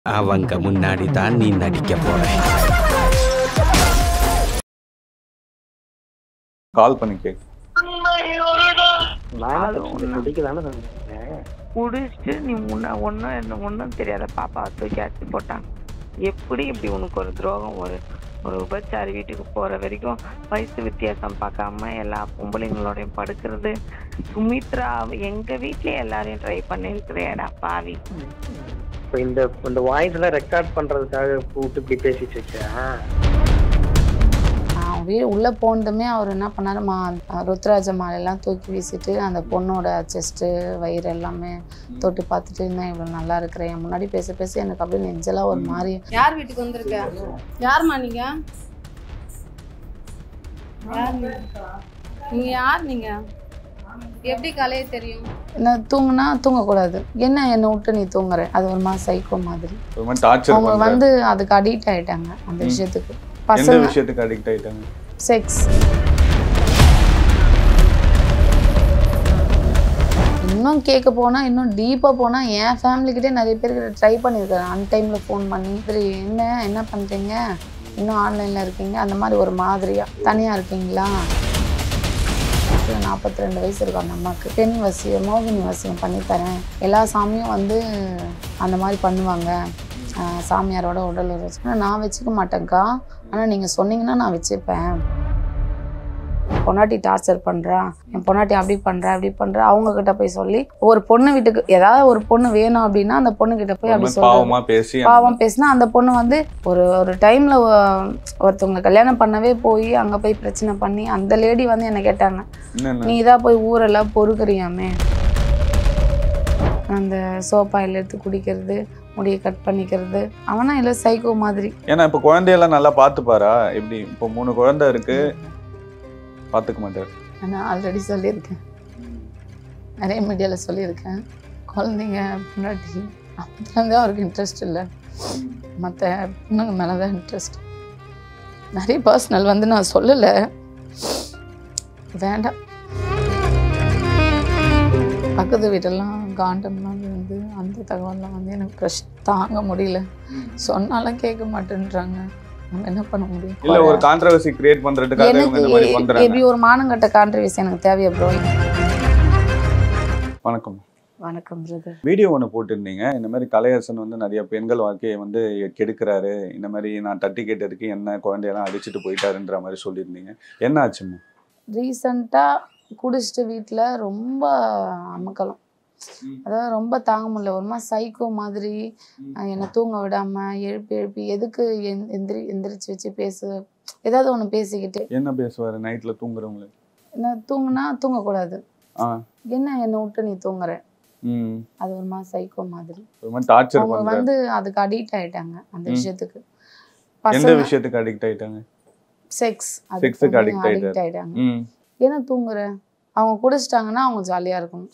அவங்க முன்னாடி தான் நீ நடிக்க போற கால் பண்ணி கேட்கு நான் குடிக்க தானே சொன்னேன் குடிச்சிட்டு நீ முன்ன ஒன்றும் என்ன ஒன்றும் தெரியாத பாப்பா தூக்கி அடிச்சு போட்டாங்க எப்படி இப்படி உனக்கு ஒரு துரோகம் ஒரு ஒரு உபச்சாரி வீட்டுக்கு போற வரைக்கும் வயசு வித்தியாசம் பார்க்காம எல்லா பொம்பளைங்களோடையும் படுக்கிறது சுமித்ரா எங்க வீட்லயே எல்லாரையும் ட்ரை பண்ணிருக்கிறேடா பாவி இப்போ இந்த இந்த வாய்ஸ் எல்லாம் ரெக்கார்ட் பண்றதுக்காக கூப்பிட்டு இப்படி பேசிட்டு இருக்கேன் நான் வீடு உள்ளே போனதுமே அவர் என்ன பண்ணாரு மா ருத்ராஜ மாலையெல்லாம் தூக்கி வீசிட்டு அந்த பொண்ணோட செஸ்ட்டு வயிறு எல்லாமே தொட்டு பார்த்துட்டு இன்னும் இவ்வளோ நல்லா இருக்கிறேன் என் முன்னாடி பேச பேச எனக்கு அப்படியே நெஞ்செல்லாம் ஒரு மாதிரி யார் வீட்டுக்கு வந்திருக்க யாரும்மா நீங்க யார் நீங்க? நீங்க யார் நீங்க எப்படி கலைய தெரியும் என்ன தூங்குனா தூங்கக்கூடாது என்ன என்னை விட்டு நீ தூங்குற அது ஒரு மாதிரி சைக்கோ மாதிரி ஒரு மாதிரி டார்ச்சர் அவங்க பண்ற வந்து அதுக்கு அடிக்ட் ஆயிட்டாங்க அந்த ம். விஷயத்துக்கு எந்த பசங்க விஷயத்துக்கு அடிக்ட் ஆயிட்டாங்க செக்ஸ் இன்னும் கேட்க போனால் இன்னும் டீப்பாக போனால் என் ஃபேமிலிக்கிட்டே நிறைய பேருக்கு ட்ரை பண்ணியிருக்கேன் அன் டைமில் ஃபோன் பண்ணி சரி என்ன என்ன பண்ணுறீங்க இன்னும் ஆன்லைனில் இருக்கீங்க அந்த மாதிரி ஒரு மாதிரியாக தனியாக இருக்கீங்களா நாற்பத்தி ரெண்டு வயசு இருக்கும் அந்த அம்மாவுக்கு பெண் வசியம் மோகினி வசியம் பண்ணித்தரேன் எல்லா சாமியும் வந்து அந்த மாதிரி பண்ணுவாங்க ஆஹ் சாமியாரோட உடல் உறவு வச்சு நான் வச்சுக்க மாட்டேங்க்கா ஆனால் நீங்கள் சொன்னீங்கன்னா நான் வச்சுப்பேன் பொண்டாட்டி டார்ச்சர் பண்ணுறா என் பொண்டாட்டி அப்படி பண்ணுறா அப்படி பண்ணுறா அவங்க கிட்ட போய் சொல்லி ஒரு பொண்ணு வீட்டுக்கு ஏதாவது ஒரு பொண்ணு வேணும் அப்படின்னா அந்த பொண்ணு கிட்ட போய் ஒரு அப்படி மாதிரி சொல்லுவாங்க பாவமா பேசி பாவம் பேசினா அந்த பொண்ணு வந்து ஒரு ஒரு டைம்ல ஒருத்தவங்க கல்யாணம் பண்ணவே போய் அங்க போய் பிரச்சனை பண்ணி அந்த லேடி வந்து என்ன கேட்டாங்க என்னென்ன நீ தான் போய் ஊரெல்லாம் பொறுக்குறியாமே அந்த சோப்பாயில் எடுத்து குடிக்கிறது முடியை கட் பண்ணிக்கிறது அவனா இல்லை சைக்கோ மாதிரி ஏன்னா இப்ப குழந்தையெல்லாம் நல்லா பாத்துப்பாரா எப்படி இப்போ மூணு குழந்தை இருக்கு பாத்துக்க மாட்டாரு நான் ஆல்ரெடி சொல்லியிருக்கேன் நிறைய மீடியாவில் சொல்லியிருக்கேன் குழந்தைங்க முன்னாடி அப்போதுலேருந்தே அவருக்கு இன்ட்ரெஸ்ட் இல்லை மற்ற பொண்ணுங்க மேலே தான் இன்ட்ரெஸ்ட் நிறைய பர்சனல் வந்து நான் சொல்லலை வேண்டாம் பக்கத்து வீட்டெல்லாம் காண்டம்லாம் வந்து அந்த தகவல்லாம் வந்து எனக்கு ப்ரெஷ் தாங்க முடியல சொன்னாலும் கேட்க மாட்டேன்றாங்க நம்ம என்ன பண்ண முடியும் இல்ல ஒரு கான்ட்ரவர்சி கிரியேட் பண்றதுக்காக இவங்க எனக்கு இந்த மாதிரி எ- பண்றாங்க எப்படி ஒரு மானங்கட்ட கான்ட்ரிவியூஸ் எனக்கு தேவையா ப்ரோ வணக்கம் வணக்கம் பிரதர் வீடியோ ஒன்று போட்டிருந்தீங்க இந்த மாதிரி கலையரசன் வந்து நிறைய பெண்கள் வாழ்க்கையை வந்து கெடுக்கிறாரு இந்த மாதிரி நான் தட்டி கேட்டதுக்கு என்ன குழந்தையெல்லாம் அடிச்சுட்டு போயிட்டாருன்ற மாதிரி சொல்லியிருந்தீங்க என்ன ஆச்சும்மா ரீசண்டாக குடிச்சிட்டு வீட்டில் ரொம்ப அமக்கலம் அதாவது ரொம்ப தாங்க முடியல ஒரு மாதிரி சைக்கோ மாதிரி அஹ் என்னை தூங்க விடாம எழுப்பி எழுப்பி எதுக்கு எந் எந்திரி எந்திரிச்சு வச்சு பேசு ஏதாவது ஒன்று பேசிக்கிட்டு என்ன பேசுவாரு நைட்ல தூங்குறவங்கள என்ன தூங்குனா தூங்கக்கூடாது ஆ என்ன என்னை விட்டு நீ தூங்குற ம் அது ஒரு மாதிரி சைக்கோ மாதிரி ஒரு மாதிரி டார்ச்சர் அவங்க பண்றாரு வந்து அதுக்கு அடிக்ட் ஆயிட்டாங்க அந்த ம். விஷயத்துக்கு எந்த பசங்க விஷயத்துக்கு அடிக்ட் ஆயிட்டாங்க செக்ஸ் Sex-க்கு addict அடிக்ட் ஆயிட்டாங்க ம் என்ன தூங்குற அவங்க குடிச்சிட்டாங்கன்னா அவங்க ஜாலியா இருக்கணும்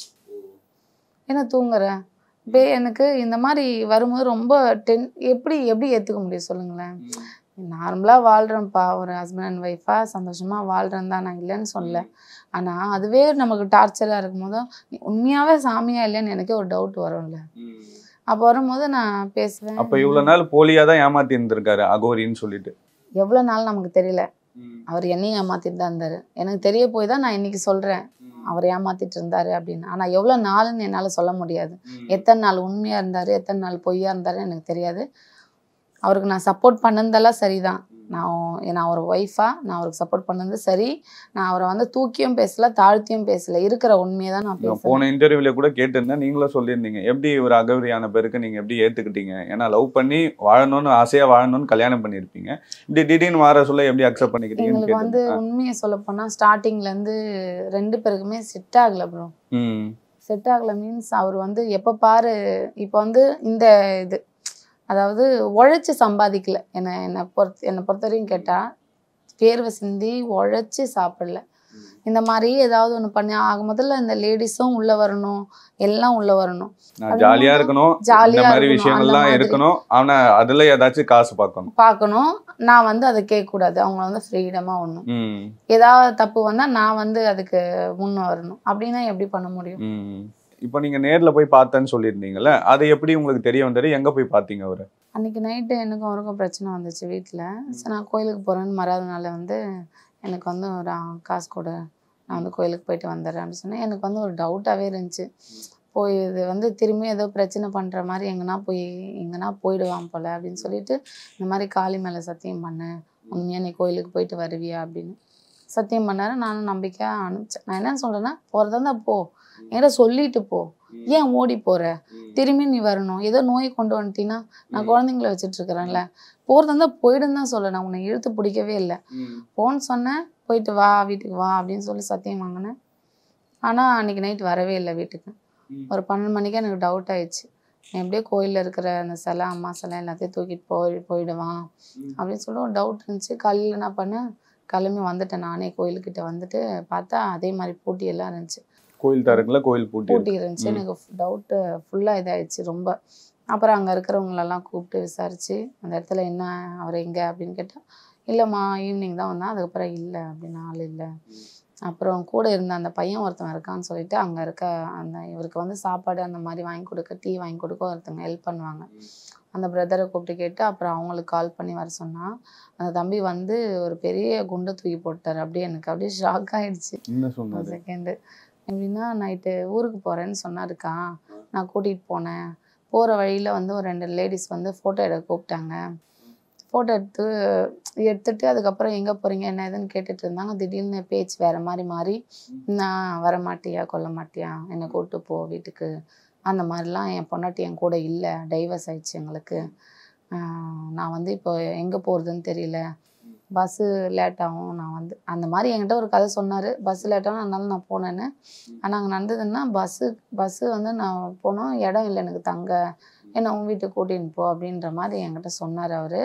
என்ன தூங்குற பே எனக்கு இந்த மாதிரி வரும்போது ரொம்ப டென் எப்படி எப்படி ஏற்றுக்க முடியும் சொல்லுங்களேன் நார்மலாக வாழ்கிறேன்ப்பா ஒரு ஹஸ்பண்ட் அண்ட் ஒய்ஃபாக சந்தோஷமாக வாழ்கிறேன் தான் நான் இல்லைன்னு சொல்லல ஆனால் அதுவே நமக்கு டார்ச்சராக இருக்கும்போது நீ உண்மையாகவே சாமியா இல்லைன்னு எனக்கே ஒரு டவுட் வரும்ல அப்போ வரும்போது நான் பேசுவேன் அப்ப இவ்வளவு நாள் போலியா தான் ஏமாத்தி இருந்திருக்காரு அகோரின்னு சொல்லிட்டு எவ்வளோ நாள் நமக்கு தெரியல அவர் என்னையும் ஏமாத்திட்டு தான் இருந்தார் எனக்கு தெரிய போய் தான் நான் இன்னைக்கு சொல்கிறேன் அவர் ஏமாத்திட்டு இருந்தாரு அப்படின்னு ஆனால் எவ்வளோ நாளுன்னு என்னால் சொல்ல முடியாது எத்தனை நாள் உண்மையாக இருந்தார் எத்தனை நாள் பொய்யா இருந்தாருன்னு எனக்கு தெரியாது அவருக்கு நான் சப்போர்ட் பண்ணதெல்லாம் சரிதான் நான் நான் ஒரு ஒய்ஃபாக நான் அவருக்கு சப்போர்ட் பண்ணது சரி நான் அவரை வந்து தூக்கியும் பேசல தாழ்த்தியும் பேசல இருக்கிற உண்மையை தான் நான் நான் பேசுறேன் போன இன்டர்வியூல கூட கேட்டிருந்தேன் நீங்களும் சொல்லியிருந்தீங்க எப்படி ஒரு அகவரியான பேருக்கு நீங்க எப்படி ஏத்துக்கிட்டீங்க ஏன்னா லவ் பண்ணி வாழணும்னு ஆசையா வாழணும்னு கல்யாணம் பண்ணியிருப்பீங்க இப்படி திடீர்னு வார சொல்ல எப்படி அக்செப்ட் பண்ணிக்கிட்டீங்கன்னு எங்களுக்கு வந்து கேட்டேன் உண்மையை சொல்ல போனால் ஸ்டார்டிங்லேருந்து ரெண்டு பேருக்குமே செட் ஆகலை ப்ரோ ம் செட் ஆகலை மீன்ஸ் அவர் வந்து எப்போ பாரு இப்போ வந்து இந்த இது அதாவது உழைச்சி சம்பாதிக்கல என்னை என்னை பொறுத்த என்னை பொறுத்த வரைக்கும் கேட்டால் வேர்வை சிந்தி உழைச்சி சாப்பிடல இந்த மாதிரி ஏதாவது ஒன்று பண்ணி ஆக முதல்ல இந்த லேடிஸும் உள்ளே வரணும் எல்லாம் உள்ளே வரணும் நான் அது ஜாலியா வந்து இருக்கணும் இந்த ஜாலியா மாதிரி இருக்கணும், விஷயங்கள்லாம் அந்த மாதிரி. இருக்கணும் ஆனா அதுல ஏதாச்சும் காசு பார்க்கணும் பார்க்கணும் நான் வந்து அதை கேட்கக்கூடாது அவங்கள வந்து ஃப்ரீடமாக ஒன்றும் ம் ஏதாவது தப்பு வந்தால் நான் வந்து அதுக்கு முன் வரணும் அப்படின்னா எப்படி பண்ண முடியும் ம் இப்போ நீங்க நேர்ல போய் பார்த்தேன்னு சொல்லியிருந்தீங்கல்ல அது எப்படி உங்களுக்கு தெரிய வந்தாரு எங்க போய் பார்த்தீங்க அவரு அன்னைக்கு நைட்டு எனக்கும் அவருக்கும் பிரச்சனை வந்துச்சு வீட்டில் சரி நான் கோயிலுக்கு போகிறேன்னு மறாத நாள் வந்து எனக்கு வந்து ஒரு ஆ, காசு கொடு நான் வந்து கோயிலுக்கு போயிட்டு வந்துடுறேன் அப்படின்னு சொன்னேன் எனக்கு வந்து ஒரு டவுட்டாகவே இருந்துச்சு போய் இது வந்து திரும்பி ஏதோ பிரச்சனை பண்ணுற மாதிரி எங்கன்னா போய் எங்கன்னா போயிடுவான் போல அப்படின்னு சொல்லிட்டு இந்த மாதிரி காளி மேலே சத்தியம் பண்ணு உண்மையாக நீ கோயிலுக்கு போயிட்டு வருவியா அப்படின்னு சத்தியம் பண்ணாரு நானும் நம்பிக்கையாக அனுப்பிச்சேன் நான் என்ன சொல்கிறேன்னா போகிறதா இருந்தா போ என்கிட்ட சொல்லிட்டு போ ஏன் ஓடி போகிற திரும்பி நீ வரணும் ஏதோ நோய் கொண்டு வந்துட்டீங்கன்னா நான் குழந்தைங்கள வச்சுட்டு இருக்கிறேன்ல போகிறதா இருந்தால் போயிடுன்னு தான் சொல்ல நான் உன்னை இழுத்து பிடிக்கவே இல்லை போன்னு சொன்னேன் போயிட்டு வா வீட்டுக்கு வா அப்படின்னு சொல்லி சத்தியம் வாங்கினேன் ஆனால் அன்னைக்கு நைட் வரவே இல்லை வீட்டுக்கு ஒரு பன்னெண்டு மணிக்கு எனக்கு டவுட் ஆயிடுச்சு நான் எப்படியோ கோயிலில் இருக்கிற அந்த சிலை அம்மா சிலை எல்லாத்தையும் தூக்கிட்டு போய் போயிடுவான் அப்படின்னு சொல்லி ஒரு டவுட் இருந்துச்சு காலையில் என்ன பண்ணேன் கிளம்பி வந்துட்டேன் நானே கோயிலுக்கிட்ட வந்துட்டு பார்த்தா அதே மாதிரி பூட்டி எல்லாம் இருந்துச்சு கோயில் தரக்குல கோயில் பூட்டி பூட்டி இருக்கு. இருந்துச்சு ம். எனக்கு டவுட்டு ஃபுல்லாக இதாயிடுச்சு ரொம்ப அப்புறம் அங்கே இருக்கிறவங்களெல்லாம் கூப்பிட்டு விசாரிச்சு அந்த இடத்துல என்ன அவர் எங்கே அப்படின்னு கேட்டால் இல்லைம்மா ஈவினிங் தான் வந்தான் அதுக்கப்புறம் இல்லை அப்படின்னு ஆள் இல்லை அப்புறம் கூட இருந்த அந்த பையன் ஒருத்தன் இருக்கான்னு சொல்லிட்டு அங்கே இருக்க அந்த இவருக்கு வந்து சாப்பாடு அந்த மாதிரி வாங்கி கொடுக்க டீ வாங்கி கொடுக்க ஒருத்தங்க ஹெல்ப் பண்ணுவாங்க அந்த பிரதரை கூப்பிட்டு கேட்டு அப்புறம் அவங்களுக்கு கால் பண்ணி வர சொன்னா அந்த தம்பி வந்து ஒரு பெரிய குண்டை தூக்கி போட்டார் அப்படியே எனக்கு அப்படியே ஷாக் ஆயிடுச்சு என்ன ஒரு சொன்னாரு செகண்டு எப்படின்னா நைட்டு ஊருக்கு போகிறேன்னு சொன்னாருக்கா நான் கூட்டிகிட்டு போனேன் போகிற வழியில் வந்து ஒரு ரெண்டு லேடிஸ் வந்து ஃபோட்டோ எடுக்க கூப்பிட்டாங்க ஃபோட்டோ எடுத்து எடுத்துட்டு அதுக்கப்புறம் எங்கே போகிறீங்க என்ன ஏதுன்னு கேட்டுட்டு இருந்தாங்க திடீர்னு பேச்சு வேறு மாதிரி மாறி நான் வர மாட்டியா கொல்ல மாட்டியா என்னை கூப்பிட்டு போ வீட்டுக்கு அந்த மாதிரிலாம் என் பொண்டாட்டி என் கூட இல்லை டைவர்ஸ் ஆயிடுச்சு எங்களுக்கு ஆஹ் நான் வந்து இப்போ எங்கே போகிறதுன்னு தெரியல பஸ்ஸு லேட் ஆகும் நான் வந்து அந்த மாதிரி என்கிட்ட ஒரு கதை சொன்னார் பஸ் லேட் ஆகும் அதனால நான் போனேன்னு ஆனால் அங்கே நடந்ததுன்னா பஸ்ஸு பஸ்ஸு வந்து நான் போனோம் இடம் இல்லை எனக்கு தங்க என்ன உன் வீட்டுக்கு கூட்டின்னு போ அப்படின்ற மாதிரி என்கிட்ட சொன்னார் அவர்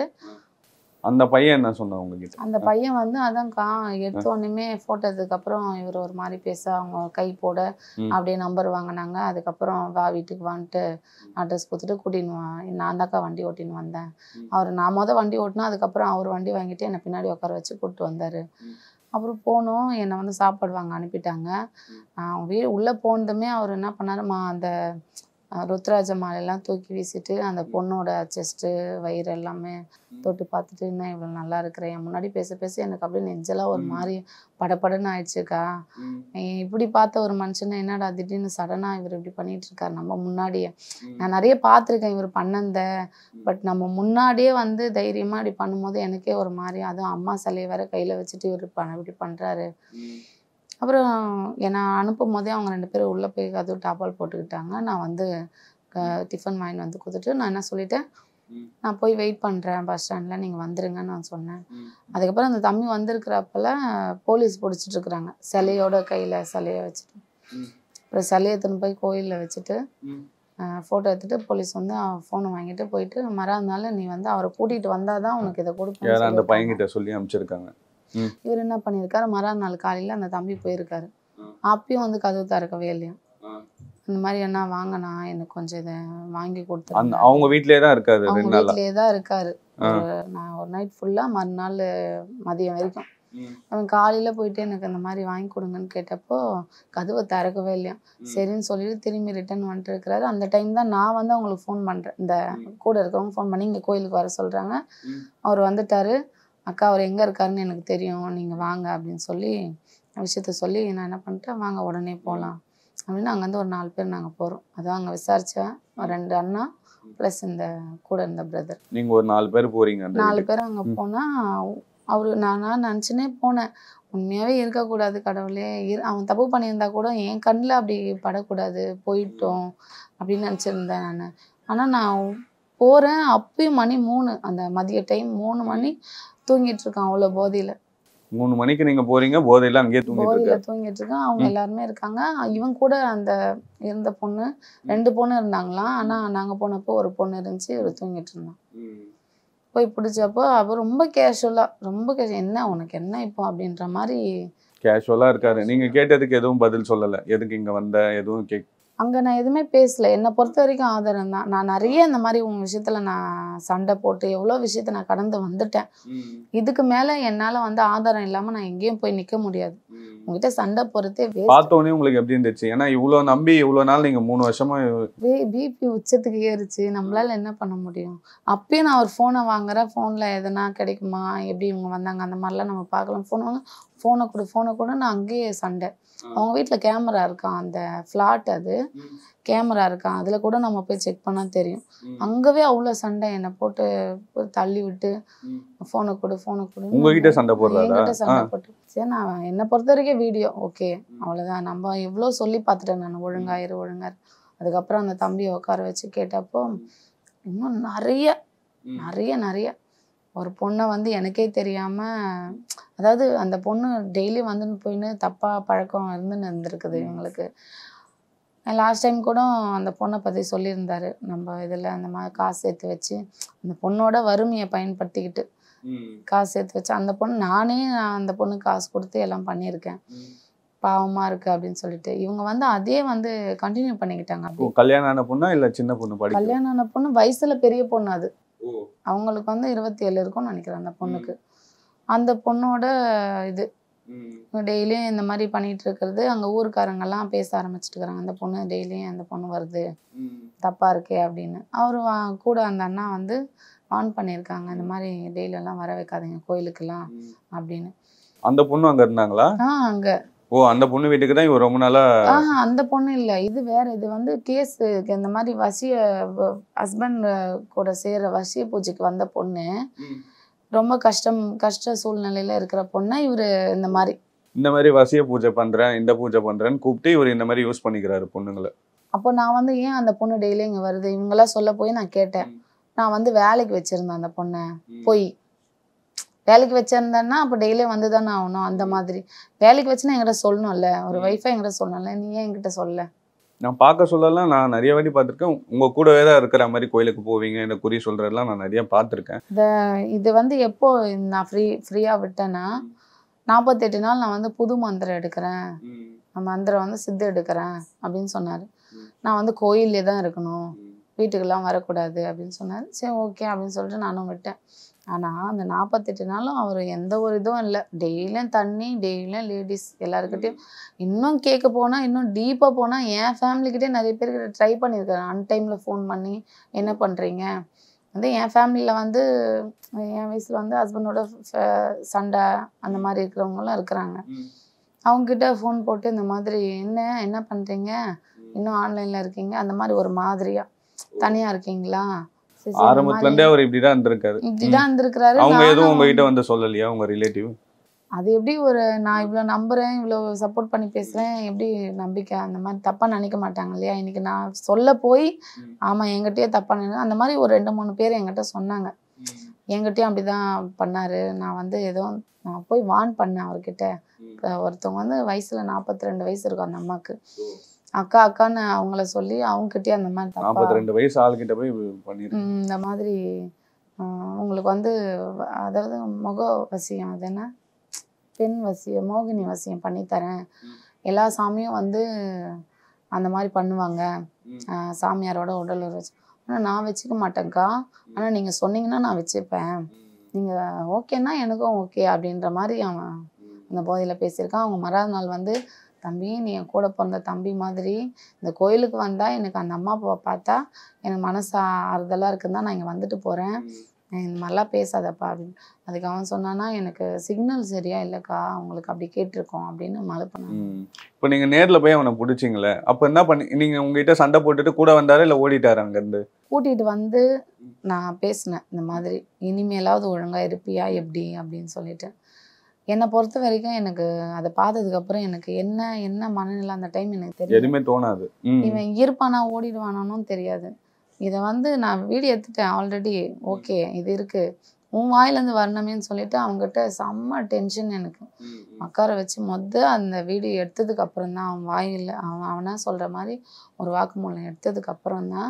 அந்த பையன் என்ன சொன்னா உங்ககிட்ட அந்த பையன் வந்து அதான்க்கா எடுத்த உடனே ஃபோட்டோ எடுத்ததுக்கப்புறம் இவர் ஒரு மாதிரி பேச அவங்க கை போட ம். அப்படியே நம்பர் வாங்கினாங்க அதுக்கப்புறம் வா வீட்டுக்கு வந்துட்டு அட்ரஸ் கொடுத்துட்டு கூட்டின்னு வா நான் தான்க்கா வண்டி ஓட்டின்னு வந்தேன் அவர் நான் மொதல் வண்டி ஓட்டினா அதுக்கப்புறம் அவர் வண்டி வாங்கிட்டு என்னை பின்னாடி உட்கார வச்சு கூப்பிட்டு வந்தார் அப்புறம் போனோம் என்னை வந்து சாப்பாடு வாங்க அனுப்பிட்டாங்க நான் வீடு உள்ளே போனதுமே அவர் என்ன பண்ணாருமா அந்த அஹ், ருத்ராஜ மாலையெல்லாம் தூக்கி வீசிட்டு அந்த பொண்ணோட செஸ்ட்டு வயிறு எல்லாமே தொட்டு பார்த்துட்டு என்ன இவ்வளோ நல்லா இருக்கிற என் முன்னாடி பேச பேச எனக்கு அப்படியே நெஞ்செல்லாம் ஒரு மாதிரி படபடன்னு ஆயிடுச்சுக்கா ஏன் இப்படி பார்த்த ஒரு மனுஷனை என்னடா திடீர்னு சடனாக இவர் இப்படி பண்ணிட்டு இருக்காரு நம்ம முன்னாடியே நான் நிறைய பார்த்துருக்கேன் இவர் பண்ணந்த பட் நம்ம முன்னாடியே வந்து தைரியமாக இப்படி பண்ணும்போது எனக்கே ஒரு மாதிரி அதுவும் அம்மா சிலையை வேற கையில் வச்சுட்டு இவர் பண்ண இப்படி பண்ணுறாரு அப்புறம் என்னை அனுப்பும் போதே அவங்க ரெண்டு பேரும் உள்ளே போய் கதவு டாப்பால் போட்டுக்கிட்டாங்க நான் வந்து டிஃபன் வாங்கிட்டு வந்து கொடுத்துட்டு நான் என்ன சொல்லிட்டேன் நான் போய் வெயிட் பண்ணுறேன் பஸ் ஸ்டாண்டில் நீங்கள் வந்துருங்கன்னு நான் சொன்னேன் அதுக்கப்புறம் அந்த தம்பி வந்திருக்கிறப்பல போலீஸ் பிடிச்சிட்டு இருக்கிறாங்க சிலையோட கையில் சிலையை வச்சுட்டு அப்புறம் சிலையை எடுத்துன்னு போய் கோயிலில் வச்சுட்டு ஃபோட்டோ எடுத்துட்டு போலீஸ் வந்து ஃபோனை வாங்கிட்டு போயிட்டு மறாதனால நீ வந்து அவரை கூட்டிகிட்டு வந்தால் தான் உனக்கு இதை யாரும் அந்த கொடுப்பேன் பையன்கிட்ட சொல்லி அனுப்பிச்சிருக்காங்க இவர் என்ன பண்ணியிருக்காரு மறுநாள் காலையில் அந்த தம்பி போயிருக்காரு அப்பயும் வந்து கதவு திறக்கவே இல்லையா இந்த மாதிரி என்ன வாங்கினா எனக்கு கொஞ்சம் இதை வாங்கி அந்த கொடுத்துருங்க அவங்க வீட்லயே தான் இருக்காரு அவங்க ரெண்டு நாளா வீட்லயே தான் இருக்காரு ஒரு- நான் ஒரு நைட் ஃபுல்லாக மறுநாள் மதியம் வரைக்கும் அவன் காலையில் போயிட்டு எனக்கு இந்த மாதிரி வாங்கி கொடுங்கன்னு கேட்டப்போ கதவை திறக்கவே இல்லையா சரின்னு சொல்லிட்டு திரும்பி ரிட்டர்ன் வந்துட்டு இருக்கிறாரு அந்த டைம் தான் நான் வந்து அவங்களுக்கு ஃபோன் பண்ணுறேன் இந்த கூட இருக்கிறவங்க ஃபோன் பண்ணி இங்கே கோயிலுக்கு வர சொல்கிறாங்க அவர் வந்துட்டாரு அக்கா அவர் எங்கே இருக்காருன்னு எனக்கு தெரியும் நீங்கள் வாங்க அப்படின்னு சொல்லி விஷயத்த சொல்லி நான் என்ன பண்ணிட்டேன் வாங்க உடனே போகலாம் அப்படின்னு அங்கேருந்து ஒரு நாலு பேர் நாங்கள் போகிறோம் அதான் அங்கே விசாரித்தேன் ரெண்டு அண்ணா ப்ளஸ் இந்த கூட இருந்த பிரதர் நீங்க ஒரு நாலு பேர் போறீங்க அந்த நாலு வீட்டுக்கு. பேர் அங்கே போனால் அவரு நான் நான் நினச்சினே போனேன் உண்மையாகவே இருக்கக்கூடாது கடவுளே இரு அவன் தப்பு பண்ணியிருந்தா கூட என் கண்ணில் அப்படி படக்கூடாது போயிட்டோம் அப்படின்னு நினச்சிருந்தேன் நான் ஆனால் நான் போகிறேன் அப்பயும் மணி மூணு அந்த மதிய டைம் மூணு மணி தூங்கிட்டு இருக்கான் அவ்வளோ போதையில் மூணு மணிக்கு நீங்க போறீங்க போதையில அங்கேயே தூங்கிட்டு போதையில் இருக்காரு தூங்கிட்டு இருக்கான் அவங்க ம். எல்லாருமே இருக்காங்க இவன் கூட அந்த இருந்த பொண்ணு ரெண்டு பொண்ணு இருந்தாங்களாம் ஆனால் நாங்கள் போனப்போ ஒரு பொண்ணு இருந்துச்சு இவர் தூங்கிட்டு இருந்தான் போய் பிடிச்சப்போ அவ ரொம்ப கேஷுவலாக ரொம்ப கேஷ் என்ன உனக்கு என்ன இப்போ அப்படின்ற மாதிரி கேஷுவலா இருக்காரு நீங்க கேட்டதுக்கு எதுவும் பதில் சொல்லல எதுக்கு இங்க வந்த எதுவும் கேக் அங்கே நான் எதுவுமே பேசல என்னை பொறுத்த வரைக்கும் ஆதாரம் தான் நான் நிறைய இந்த மாதிரி உங்க விஷயத்துல நான் சண்டை போட்டு எவ்வளோ விஷயத்த நான் கடந்து வந்துட்டேன் இதுக்கு மேலே என்னால் வந்து ஆதாரம் இல்லாமல் நான் எங்கேயும் போய் நிற்க முடியாது உங்ககிட்ட சண்டை போறதே வேஸ்ட் பார்த்தோன்னே உங்களுக்கு எப்படி இருந்துச்சு ஏன்னா இவ்வளவு நம்பி இவ்வளவு நாள் நீங்க மூணு வருஷமா பிபி உச்சத்துக்கு ஏறுச்சு நம்மளால என்ன பண்ண முடியும் அப்பயும் நான் ஒரு ஃபோனை வாங்குறேன் ஃபோனில் எதனா கிடைக்குமா எப்படி இவங்க வந்தாங்க அந்த மாதிரிலாம் நம்ம பார்க்கலாம் ஃபோன் வாங்க ஃபோனை கொடு ஃபோனை கொடு நான் அங்கேயே சண்டை அவங்க வீட்டில் கேமரா இருக்கான் அந்த ஃப்ளாட் அது கேமரா இருக்கான் அதில் கூட நம்ம போய் செக் பண்ணால் தெரியும் அங்கவே அவ்வளோ சண்டை என்னை போட்டு தள்ளி விட்டு ஃபோனை கொடு ஃபோனை கொடு உங்ககிட்ட சண்டை போடுறாரா என்கிட்ட சண்டை ஆ. போட்டு சரி நான் என்னை பொறுத்த வரைக்கும் வீடியோ ஓகே அவ்வளோதான் நம்ம எவ்வளோ சொல்லி பார்த்துட்டேன் நான் ஒழுங்காயிரு ஒழுங்காயிரு அதுக்கப்புறம் அந்த தம்பியை உட்கார வச்சு கேட்டப்போ இன்னும் நிறைய நிறைய நிறைய ஒரு பொண்ணை வந்து எனக்கே தெரியாம அதாவது அந்த பொண்ணு டெய்லி வந்துன்னு போயின்னு தப்பா பழக்கம் இருந்துன்னு இருந்திருக்குது இவங்களுக்கு லாஸ்ட் டைம் கூட அந்த பொண்ணை பற்றி சொல்லியிருந்தாரு நம்ம இதில் அந்த மாதிரி காசு சேர்த்து வச்சு அந்த பொண்ணோட வறுமையை பயன்படுத்திக்கிட்டு காசு சேர்த்து வச்சு அந்த பொண்ணு நானே நான் அந்த பொண்ணுக்கு காசு கொடுத்து எல்லாம் பண்ணியிருக்கேன் பாவமா இருக்கு அப்படின்னு சொல்லிட்டு இவங்க வந்து அதே வந்து கண்டினியூ பண்ணிக்கிட்டாங்க ஓ, அப்படி கல்யாணம் ஆன பொண்ணா இல்ல சின்ன பொண்ணு படிக்க கல்யாணம் ஆன பொண்ணு வயசுல பெரிய பொண்ணு அது அவங்களுக்கு வந்து இருபத்தி ஏழு இருக்கும்னு நினைக்கிறேன் அந்த பொண்ணுக்கு அந்த பொண்ணோட இது டெய்லியும் இந்த மாதிரி பண்ணிட்டு இருக்கிறது அங்க ஊருக்காரங்கெல்லாம் பேச ஆரம்பிச்சிட்டு இருக்காங்க அந்த பொண்ணு டெய்லியும் அந்த பொண்ணு வருது தப்பா இருக்கே அப்படின்னு அவரு வா- கூட அந்த அண்ணா வந்து ஆன் பண்ணியிருக்காங்க இந்த மாதிரி டெய்லி எல்லாம் வர வைக்காதீங்க கோயிலுக்கெல்லாம் அப்படின்னு அந்த பொண்ணு அங்க இருந்தாங்களா ஆ அங்க ஓ அந்த பொண்ணு வீட்டுக்கு தான் இவர் ரொம்ப நாளா ஆஹா அந்த பொண்ணு இல்ல இது வேற இது வந்து கேஸ் இந்த மாதிரி வசிய ஹஸ்பண்ட் கூட சேர வசிய பூஜைக்கு வந்த பொண்ணு ரொம்ப கஷ்டம் கஷ்ட சூழ்நிலையில இருக்கிற பொண்ணை இவரு இந்த மாதிரி இந்த மாதிரி வசிய பூஜை பண்றேன் இந்த பூஜை பண்றேன்னு கூப்பிட்டு இவர் இந்த மாதிரி யூஸ் பண்ணிக்கிறாரு பொண்ணுங்களை அப்போ நான் வந்து ஏன் அந்த பொண்ணு டெய்லி இங்க வருது இவங்கெல்லாம் சொல்ல போய் நான் கேட்டேன் நான் வந்து வேலைக்கு வச்சிருந்தேன் அந்த பொண்ணை போய் வேலைக்கு வச்சிருந்தேன்னா அப்போ டெய்லியும் வந்து தானே ஆகணும் அந்த மாதிரி வேலைக்கு வச்சுன்னா என்கிட்ட சொல்லணும்ல ஒரு ஒய்ஃபை என்கிட்ட சொல்லணும்ல நீ ஏன் என்கிட்ட சொல்ல நான் பார்க்க சொல்லலாம் நான் நிறைய வாட்டி பார்த்திருக்கேன் உங்க கூடவே தான் இருக்கிற மாதிரி கோயிலுக்கு போவீங்க இந்த குறி சொல்றதெல்லாம் நான் நிறைய பார்த்திருக்கேன் இது வந்து எப்போ நான் ஃப்ரீ ஃப்ரீயாக விட்டேன்னா நாற்பத்தெட்டு நாள் நான் வந்து புது மந்திரம் எடுக்கிறேன் நான் மந்திரம் வந்து சித்து எடுக்கிறேன் அப்படின்னு சொன்னார் நான் வந்து கோயிலே தான் இருக்கணும் வீட்டுக்கெல்லாம் வரக்கூடாது அப்படின்னு சொன்னார் சரி ஓகே அப்படின்னு சொல்லிட்டு நானும் விட்டேன் ஆனால் அந்த நாற்பத்தெட்டு நாளும் அவர் எந்த ஒரு இதுவும் இல்லை டெய்லியும் தண்ணி டெய்லியும் லேடிஸ் எல்லாருக்கிட்டையும் இன்னும் கேட்க போனால் இன்னும் டீப்பாக போனால் என் ஃபேமிலிக்கிட்டே நிறைய பேர்கிட்ட ட்ரை பண்ணியிருக்கேன் அன்டைமில் ஃபோன் பண்ணி என்ன பண்ணுறீங்க வந்து என் ஃபேமிலியில் வந்து என் வயசில் வந்து ஹஸ்பண்டோட சண்டை அந்த மாதிரி இருக்கிறவங்கலாம் இருக்கிறாங்க அவங்ககிட்ட ஃபோன் போட்டு இந்த மாதிரி என்ன என்ன பண்ணுறீங்க இன்னும் ஆன்லைனில் இருக்கீங்க அந்த மாதிரி ஒரு மாதிரியா தனியாக இருக்கீங்களா சரி, சரி, இந்த ஆரம்பத்துல இருந்தே மாதிரி அவர் இப்படிதான் இருந்திருக்காரு இப்படிதான் இருந்திருக்கிறாரு அவங்க எதுவும் நானும் உங்ககிட்ட வந்து சொல்லலையா உங்க ரிலேட்டிவ் அது எப்படி ஒரு நான் இவ்வளோ நம்புறேன் இவ்வளோ சப்போர்ட் பண்ணி பேசுகிறேன் எப்படி நம்பிக்கை அந்த மாதிரி தப்பாக நினைக்க மாட்டாங்க இல்லையா இன்னைக்கு நான் சொல்ல போய் ஆமாம் என்கிட்டயே தப்பாக நினை அந்த மாதிரி ஒரு ரெண்டு மூணு பேர் என்கிட்ட சொன்னாங்க என்கிட்டயும் அப்படிதான் பண்ணாரு நான் வந்து ஏதோ நான் போய் வான் பண்ணேன் அவர்கிட்ட இப்ப ஒருத்தவங்க வந்து வயசுல நாற்பத்தி ரெண்டு வயசு இருக்கும் அந்த அம்மாக்கு அக்கா அக்கான்னு அவங்கள சொல்லி அவங்ககிட்டயே அந்த மாதிரி தப்பா நாற்பத்தி ரெண்டு வயசு ஆள்கிட்ட போய் பண்ணிருக்கேன் ம், இந்த மாதிரி ஆஹ், உங்களுக்கு வந்து வ- அதாவது முக வசியம் அது என்ன பெண் வசியம் மோகினி வசியம் பண்ணித்தரேன் எல்லா சாமியும் வந்து அந்த மாதிரி பண்ணுவாங்க ஆஹ், சாமியாரோட உடல் உறவு வச்சு ஆனால் நான் வச்சுக்க மாட்டேங்க்கா ஆனால் நீங்கள் சொன்னீங்கன்னா நான் வச்சுப்பேன் நீங்கள் ஓகேன்னா எனக்கும் ஓகே அப்படின்ற மாதிரி அவன் அந்த போதையில் பேசியிருக்கான் அவங்க மறாவது நாள் வந்து தம்பி நீ என் கூட பிறந்த தம்பி மாதிரி இந்த கோயிலுக்கு வந்தால் எனக்கு அந்த அம்மா அப்பாவை பார்த்தா எனக்கு மனசு ஆறுதலாக இருக்குன்னு தான் நான் இங்கே வந்துட்டு போகிறேன் இந்த மாதிரிலாம் பேசாதப்பா அப்படின்னு அதுக்கு அவன் சொன்னான்னா எனக்கு சிக்னல் சரியா இல்லைக்கா அவங்களுக்கு அப்படி கேட்டிருக்கோம் அப்படின்னு மழை பண்ணான் ம். இப்போ நீங்க நேர்ல போய் அவனை பிடிச்சிங்களே அப்ப என்ன பண்ணி நீங்க உங்ககிட்ட சண்டை போட்டுட்டு கூட வந்தாரா இல்ல ஓடிட்டாரு அங்க இருந்து கூட்டிகிட்டு வந்து நான் பேசினேன் இந்த மாதிரி இனிமேலாவது ஒழுங்காக இருப்பியா எப்படி அப்படின்னு சொல்லிட்டு என்னை பொறுத்த வரைக்கும் எனக்கு அதை பார்த்ததுக்கப்புறம் எனக்கு என்ன என்ன மனநிலை அந்த டைம் எனக்கு தெரியும் எதுவுமே தோணாது ம். இவன் இருப்பானா ஓடிடுவானானும் தெரியாது இதை வந்து நான் வீடியோ எடுத்துட்டேன் ஆல்ரெடி ஓகே இது இருக்கு உன் வாயிலேருந்து வரணுமேன்னு சொல்லிட்டு அவங்ககிட்ட செம்ம டென்ஷன் எனக்கு உட்கார வச்சு மொத அந்த வீடியோ எடுத்ததுக்கு அப்புறம் தான் அவன் வாயில் அவன் அவனா சொல்ற மாதிரி ஒரு வாக்குமூலம் எடுத்ததுக்கு அப்புறம் தான்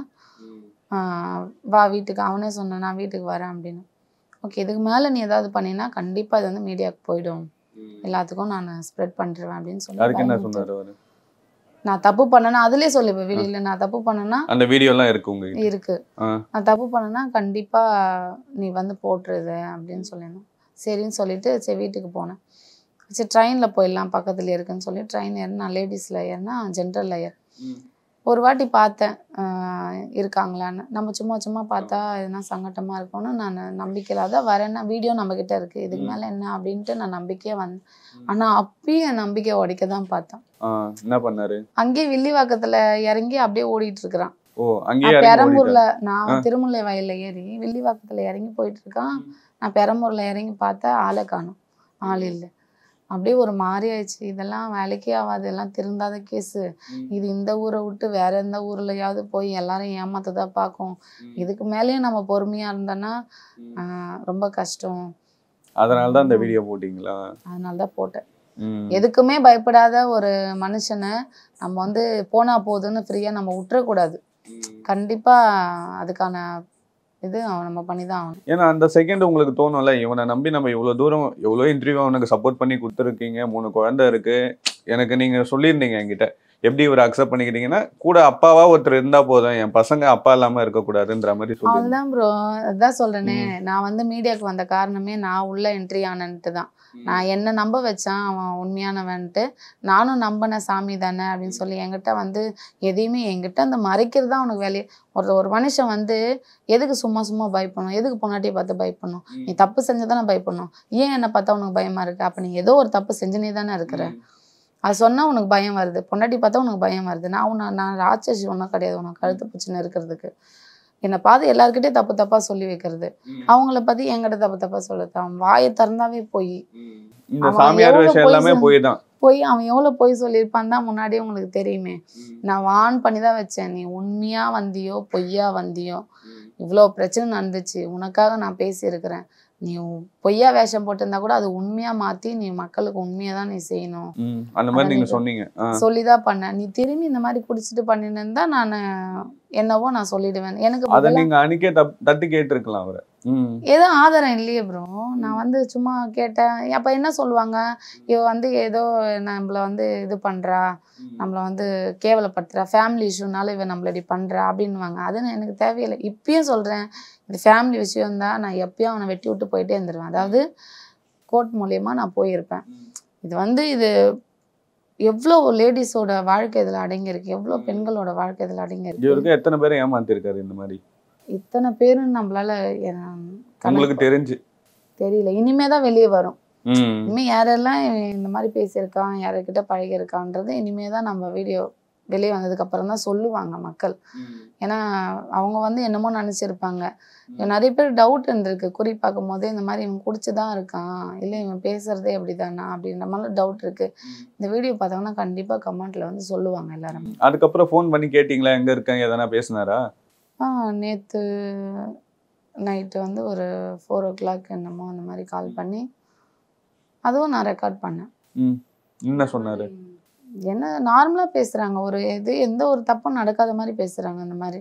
ஆஹ் வா வீட்டுக்கு அவனே சொன்னான் நான் வீட்டுக்கு வரேன் அப்படின்னு ஓகே இதுக்கு மேலே நீ ஏதாவது பண்ணினா கண்டிப்பாக இது வந்து மீடியாவுக்கு போயிடும் எல்லாத்துக்கும் நான் ஸ்ப்ரெட் பண்ணிடுவேன் அப்படின்னு சொல்லி யாருக்கு என்ன பயமுறுத்து- சொன்னாரு அவரு நான் தப்பு பண்ணேன்னா அதுலயே சொல்லு இப்போ வீடியோல நான் தப்பு பண்ணேன்னா அந்த வீடியோ எல்லாம் இருக்கு உங்ககிட்ட இருக்கு ஆ. நான் தப்பு பண்ணேன்னா கண்டிப்பா நீ வந்து போட்டுருது அப்படின்னு சொல்லியிருந்தோம் சரின்னு சொல்லிட்டு சரி வீட்டுக்கு போனேன் சரி ட்ரெயினில் போயிடலாம் பக்கத்துல இருக்குன்னு சொல்லி ட்ரெயின் ஏறினா லேடிஸில் ஏறினா ஜென்ரல் லேயர் ஒரு வாட்டி பார்த்தேன் ஆஹ் இருக்காங்களான்னு நம்ம சும்மா சும்மா பார்த்தா எதுனா சங்கட்டமாக இருக்கும்னு நான் நம்பிக்கையில் அதான் வரேன்னா வீடியோ நம்மக்கிட்ட இருக்குது இதுக்கு மேலே என்ன அப்படின்ட்டு நான் நம்பிக்கையாக வந்தேன் ஆனால் அப்பயும் என் நம்பிக்கை உடைக்க தான் பார்த்தேன் ஆ, என்ன பண்ணாரு அங்கேயே வில்லிவாக்கத்தில் இறங்கி அப்படியே ஓடிட்டு இருக்கிறான் ஓ அங்கேயே நான் இறங்கி பெரம்பூர்ல ஓடிட்டாரு. நான் திருமுல்லை வயல்ல ஏறி வில்லிவாக்கத்துல இறங்கி போயிட்டு இருக்கான் நான் பெரம்பூர்ல இறங்கி பார்த்தா ஆளை காணும் ஆள் இல்லை அப்படியே ஒரு மாதிரி ஆயிடுச்சு இதெல்லாம் வேலைக்கே ஆகாது எல்லாம் திருந்தாத கேஸு இது இந்த ஊரை விட்டு வேற எந்த ஊர்லயாவது போய் எல்லாரும் ஏமாத்ததா பார்க்கும் இதுக்கு மேலேயும் நம்ம பொறுமையா இருந்தோன்னா ஆஹ், ரொம்ப கஷ்டம் அதனால தான் இந்த வீடியோ போட்டீங்களா அதனால தான் போட்டேன் ம். எதுக்குமே பயப்படாத ஒரு மனுஷனை நம்ம வந்து போனா போதுன்னு ஃப்ரீயா நம்ம விட்டுறக்கூடாது கண்டிப்பா அதுக்கான இது அவன் நம்ம பண்ணி தான் ஆகணும் ஏன்னா அந்த செகண்ட் உங்களுக்கு தோணும்ல இவனை நம்பி நம்ம இவ்வளவு தூரம் எவ்வளோ இன்டர்வியூ அவனுக்கு சப்போர்ட் பண்ணி கொடுத்துருக்கீங்க மூணு குழந்தை இருக்கு எனக்கு நீங்க சொல்லியிருந்தீங்க என்கிட்ட எப்படி இவரை அக்செப்ட் பண்ணிக்கிட்டீங்கன்னா கூட அப்பாவா ஒருத்தர் இருந்தா போதும் என் பசங்க அப்பா இல்லாம இருக்கக்கூடாதுன்ற மாதிரி சொல்லி அதுதான் ப்ரோ அதான் சொல்றேனே நான் வந்து மீடியாவுக்கு வந்த காரணமே நான் உள்ள என்ட்ரி ஆனன்ட்டு தான் நான் என்ன நம்ப வச்சான் அவன் உண்மையானவன்ட்டு நானும் நம்பின சாமி தானே அப்படின்னு சொல்லி என்கிட்ட வந்து எதையுமே என்கிட்ட அந்த மறைக்கிறது தான் அவனுக்கு வேலையே ஒரு ஒரு மனுஷன் வந்து எதுக்கு சும்மா சும்மா பயப்படணும் எதுக்கு பொண்டாட்டியை பார்த்து பயப்படணும் நீ தப்பு செஞ்சதானே பயப்படணும் ஏன் என்னை பார்த்தா உனக்கு பயமா இருக்கு அப்ப நீ ஏதோ ஒரு தப்பு செஞ்சுனே தானே இருக்கிற அது சொன்னா உனக்கு பயம் வருது பொண்டாட்டி பார்த்தா உனக்கு பயம் வருது நான் உன்னை நான் ராட்சசி ஒன்றும் கிடையாது உனக்கு கழுத்து பிடிச்சின்னு இருக்கிறதுக்கு என்னை பார்த்து எல்லாருக்கிட்டையும் தப்பு தப்பா சொல்லி வைக்கிறது அவங்கள பத்தி என்கிட்ட தப்பு தப்பா சொல்லுது அவன் வாயை திறந்தாவே போய் இந்த அவன் சாமியார் எவ்வளவு விஷயம் எல்லாமே poison- போய் தான் போய் அவன் எவ்வளோ போய் சொல்லியிருப்பான் தான் முன்னாடியே உங்களுக்கு தெரியுமே நான் வான் பண்ணி தான் வச்சேன் நீ உண்மையா வந்தியோ பொய்யா வந்தியோ இவ்வளோ பிரச்சனை நடந்துச்சு உனக்காக நான் பேசியிருக்கிறேன் நீ உ- பொய்யா வேஷம் போட்டிருந்தா கூட அது உண்மையா மாத்தி நீ மக்களுக்கு உண்மையா தான் நீ செய்யணும் ம், அந்த மாதிரி அதான் நீங்க நீங்க- சொன்னீங்க ஆ. சொல்லிதான் பண்ணேன் நீ திரும்பி இந்த மாதிரி குடிச்சிட்டு பண்ணின்னு இருந்தா நான் என்னவோ நான் சொல்லிடுவேன் எனக்கு அத பதிலா- நீங்க அன்னைக்கே தப்- தட்டி கேட்டிருக்கலாம் அவரை ம் எதுவும் ஆதாரம் இல்லையே ப்ரோ நான் வந்து சும்மா கேட்டேன் அப்ப என்ன சொல்லுவாங்க இவ வந்து ஏதோ நம்மள வந்து இது பண்றா நம்மள வந்து கேவலப்படுத்துறா ஃபேமிலி இஷ்யூனால இவ நம்மள இப்படி பண்றா அப்படின்னுவாங்க அது நான் எனக்கு தேவையில்லை இப்பயும் சொல்றேன் இது ஃபேமிலி விஷயம் தான் நான் எப்பயும் அவனை வெட்டி விட்டு போயிட்டே இருந்துருவேன் அதாவது கோர்ட் மூலியமா நான் போயிருப்பேன் இது வந்து இது எவ்வளோ லேடிஸோட வாழ்க்கை இதில் அடங்கியிருக்கு எவ்வளோ பெண்களோட வாழ்க்கை இதில் அடங்கியிருக்கு இவருக்கு எத்தனை பேரை ஏமாத்திருக்காரு இந்த மாதிரி இத்தனை பேரும் நம்மளால எ- கணக்கு உங்களுக்கு தெரிஞ்சு தெரியல இனிமே தான் வெளியே வரும் ம் இனிமே யாரெல்லாம் இவன் இந்த மாதிரி பேசியிருக்கான் யாருக்கிட்ட பழகியிருக்கான்றது இனிமே தான் நம்ம வீடியோ வெளியே வந்ததுக்கு அப்புறம் தான் சொல்லுவாங்க மக்கள் ஏன்னா அவங்க வந்து என்னமோ நினச்சிருப்பாங்க நிறைய பேர் டவுட் இருந்திருக்கு குறி பார்க்கும் போதே இந்த மாதிரி இவன் குடிச்சு தான் இருக்கான் இல்லை இவன் பேசுறதே அப்படிதானா அப்படின்ற மாதிரி டவுட் இருக்கு இந்த வீடியோ பார்த்தாங்கன்னா கண்டிப்பாக கமெண்ட்ல வந்து சொல்லுவாங்க எல்லாரும் அதுக்கப்புறம் ஃபோன் பண்ணி கேட்டீங்களா எங்க இருக்கேன் எதனா பேசினாரா ஆ நேற்று நைட்டு வந்து ஒரு ஃபோர் ஓ கிளாக் என்னமோ அந்த மாதிரி கால் பண்ணி அதுவும் நான் ரெக்கார்ட் பண்ணேன் ம் என்ன சொன்னாரு என்ன நார்மலாக பேசுகிறாங்க ஒரு இது எந்த ஒரு தப்பும் நடக்காத மாதிரி பேசுகிறாங்க அந்த மாதிரி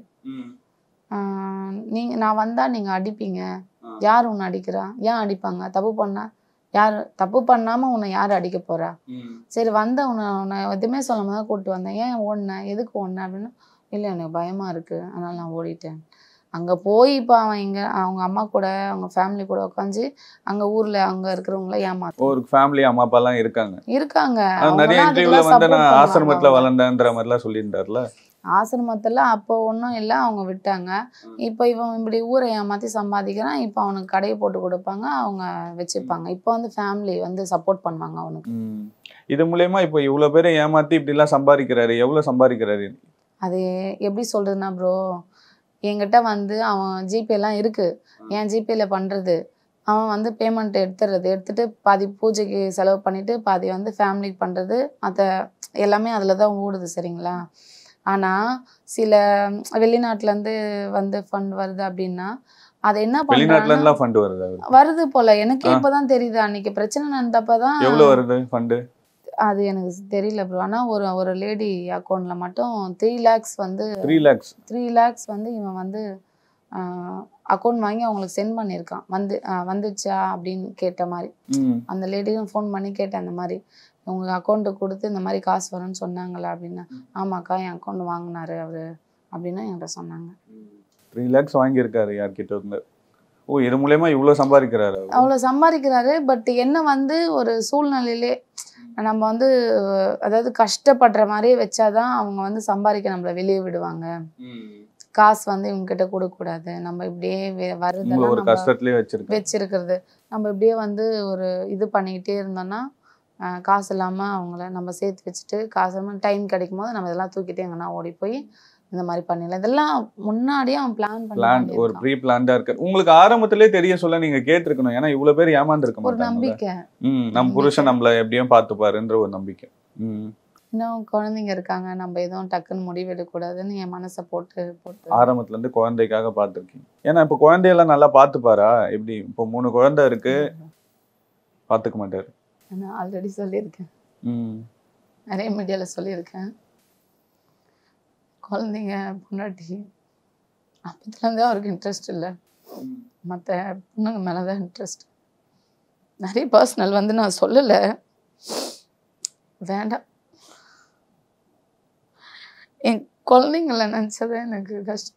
நீங்கள் நான் வந்தால் நீங்கள் அடிப்பீங்க யார் உன்னை அடிக்கிறா ஏன் அடிப்பாங்க தப்பு பண்ணா யார் தப்பு பண்ணாமல் உன்னை யார் அடிக்க போறா சரி வந்த உன்னை உன்னை எதுவுமே சொல்லாம தான் கூப்பிட்டு வந்தேன் ஏன் ஓடினேன் எதுக்கு ஓடினேன் அப்படின்னா இல்லை எனக்கு பயமா இருக்கு அதனால நான் ஓடிட்டேன் அங்க போய் இப்போ அவன் இங்க அவங்க அம்மா கூட அவங்க ஃபேமிலி கூட உட்காந்து அங்க ஊர்ல அங்க இருக்கிறவங்கள ஏமாத்த ஒரு ஃபேமிலி அம்மா அப்பா எல்லாம் இருக்காங்க இருக்காங்க ஆனா நிறைய அவங்கெல்லாம் இன்டர்வியூல அதுக்கெல்லாம் வந்து நான் support பண்ணுவாங்க ஆசிரமத்துல அவங்க. வளர்ந்தேன்ற மாதிரிலாம் சொல்லியிருந்தாருல ஆசிரமத்துல அப்போ ஒன்றும் இல்லை அவங்க விட்டாங்க இப்போ இவன் இப்படி ஊரை ஏமாத்தி சம்பாதிக்கிறான் இப்போ அவனுக்கு கடையை போட்டு கொடுப்பாங்க அவங்க வச்சுப்பாங்க இப்போ வந்து ஃபேமிலி வந்து சப்போர்ட் பண்ணுவாங்க அவனுக்கு ம். இது மூலயமா இப்போ இவ்வளவு பேரை ஏமாத்தி இப்படி எல்லாம் சம்பாதிக்கிறாரு எவ்வளவு சம்பாதிக்கிறாரு அது எப்படி சொல்றதுன்னா ப்ரோ என்கிட்ட வந்து அவன் ஜிபேலாம் இருக்கு என் ஜிபேல பண்றது அவன் வந்து பேமெண்ட் எடுத்துறது எடுத்துட்டு பாதி பூஜைக்கு செலவு பண்ணிட்டு பாதி வந்து ஃபேமிலிக்கு பண்றது மற்ற எல்லாமே அதில் தான் ஓடுது சரிங்களா ஆனா சில வெளிநாட்டுல இருந்து வந்து ஃபண்ட் வருது அப்படின்னா அதை என்ன வெளிநாட்டுல பண்றாங்கன்னா இருந்துலாம் ஃபண்ட் வருது அவருக்கு வருது போல எனக்கே ஆ. இப்பதான் தெரியுது அன்னைக்கு பிரச்சனை நடந்தப்பதான் எவ்வளவு வருது ஃபண்டு அது எனக்கு தெரியல ப்ரோ ஆனா ஒரு ஒரு லேடி அக்கௌண்ட்ல மட்டும் த்ரீ லேக்ஸ் வந்து த்ரீ லேக்ஸ் த்ரீ லேக்ஸ் வந்து இவன் வந்து அக்கௌண்ட் வாங்கி அவங்களுக்கு சென்ட் பண்ணியிருக்கான் வந்து ஆஹ் வந்துச்சா அப்படின்னு கேட்ட மாதிரி ம் அந்த லேடியும் ஃபோன் பண்ணி கேட்டேன் அந்த மாதிரி உங்க அக்கௌண்ட்டுக்கு கொடுத்து இந்த மாதிரி காசு வரும்னு சொன்னாங்களா அப்படின்னா ஆமாக்கா என் அக்கௌண்ட் வாங்கினாரு அவரு அப்படின்னு என்கிட்ட சொன்னாங்க த்ரீ லேக்ஸ் வாங்கியிருக்காரு யார்கிட்ட இருந்து ஓ இது மூலயமா இவ்வளவு சம்பாதிக்கிறாரு அவரு. அவ்வளோ சம்பாதிக்கிறாரு பட் என்ன வந்து ஒரு சூழ்நிலையிலே நம்ம வந்து அதாவது கஷ்டப்படுற மாதிரியே வச்சாதான் அவங்க வந்து சம்பாதிக்க நம்மளை வெளியே விடுவாங்க காசு வந்து இவங்க கிட்ட கொடுக்கக்கூடாது நம்ம இப்படியே வே- உங்களை வருதெல்லாம் ஒரு நம்ம கஷ்டத்திலேயே வச்சிருக்காரு வச்சிருக்கிறது நம்ம இப்படியே வந்து ஒரு இது பண்ணிக்கிட்டே இருந்தோம்னா ஆஹ், காசு இல்லாமல் அவங்கள நம்ம சேர்த்து வச்சுட்டு காசு இல்லாமல் டைம் கிடைக்கும் போது நம்ம இதெல்லாம் தூக்கிட்டு எங்கன்னா ஓடி போய் இந்த மாதிரி பண்ணிடலாம் இதெல்லாம் முன்னாடியே அவன் பிளான் பிளான் பண்ணி ஒரு ப்ரீ பிளான்டா இருக்கு உங்களுக்கு ஆரம்பத்திலே தெரிய சொல்ல நீங்க கேட்டிருக்கணும் ஏன்னா இவ்வளவு பேர் ஏமாந்துருக்க ஒரு மாட்டாங்க நம்பிக்கை ம் நம்ம புருஷன் நம்மள எப்படியும் பார்த்துப்பாருன்ற ஒரு நம்பிக்கை ம் இன்னும் குழந்தைங்க இருக்காங்க நம்ம எதுவும் டக்குன்னு முடிவு எடுக்கக்கூடாதுன்னு என் மனசை போட்டு போட்டு ஆரம்பத்துல இருந்து குழந்தைக்காக பார்த்துருக்கீங்க ஏன்னா இப்போ குழந்தையெல்லாம் நல்லா பார்த்துப்பாரா எப்படி இப்போ மூணு குழந்தை இருக்கு பார்த்துக்க மாட்டாரு நான் ஆல்ரெடி சொல்லியிருக்கேன் ம் நிறைய மீடியாவில் சொல்லியிருக்கேன் குழந்தைங்க பொண்டாட்டி அப்பத்துலேருந்தே அவருக்கு இன்ட்ரெஸ்ட் இல்லை மற்ற பொண்ணுங்க மேலே தான் இன்ட்ரெஸ்ட் நிறைய பர்சனல் வந்து நான் சொல்லலை வேண்டாம் என் குழந்தைங்கள நினச்சதே எனக்கு கஷ்டம்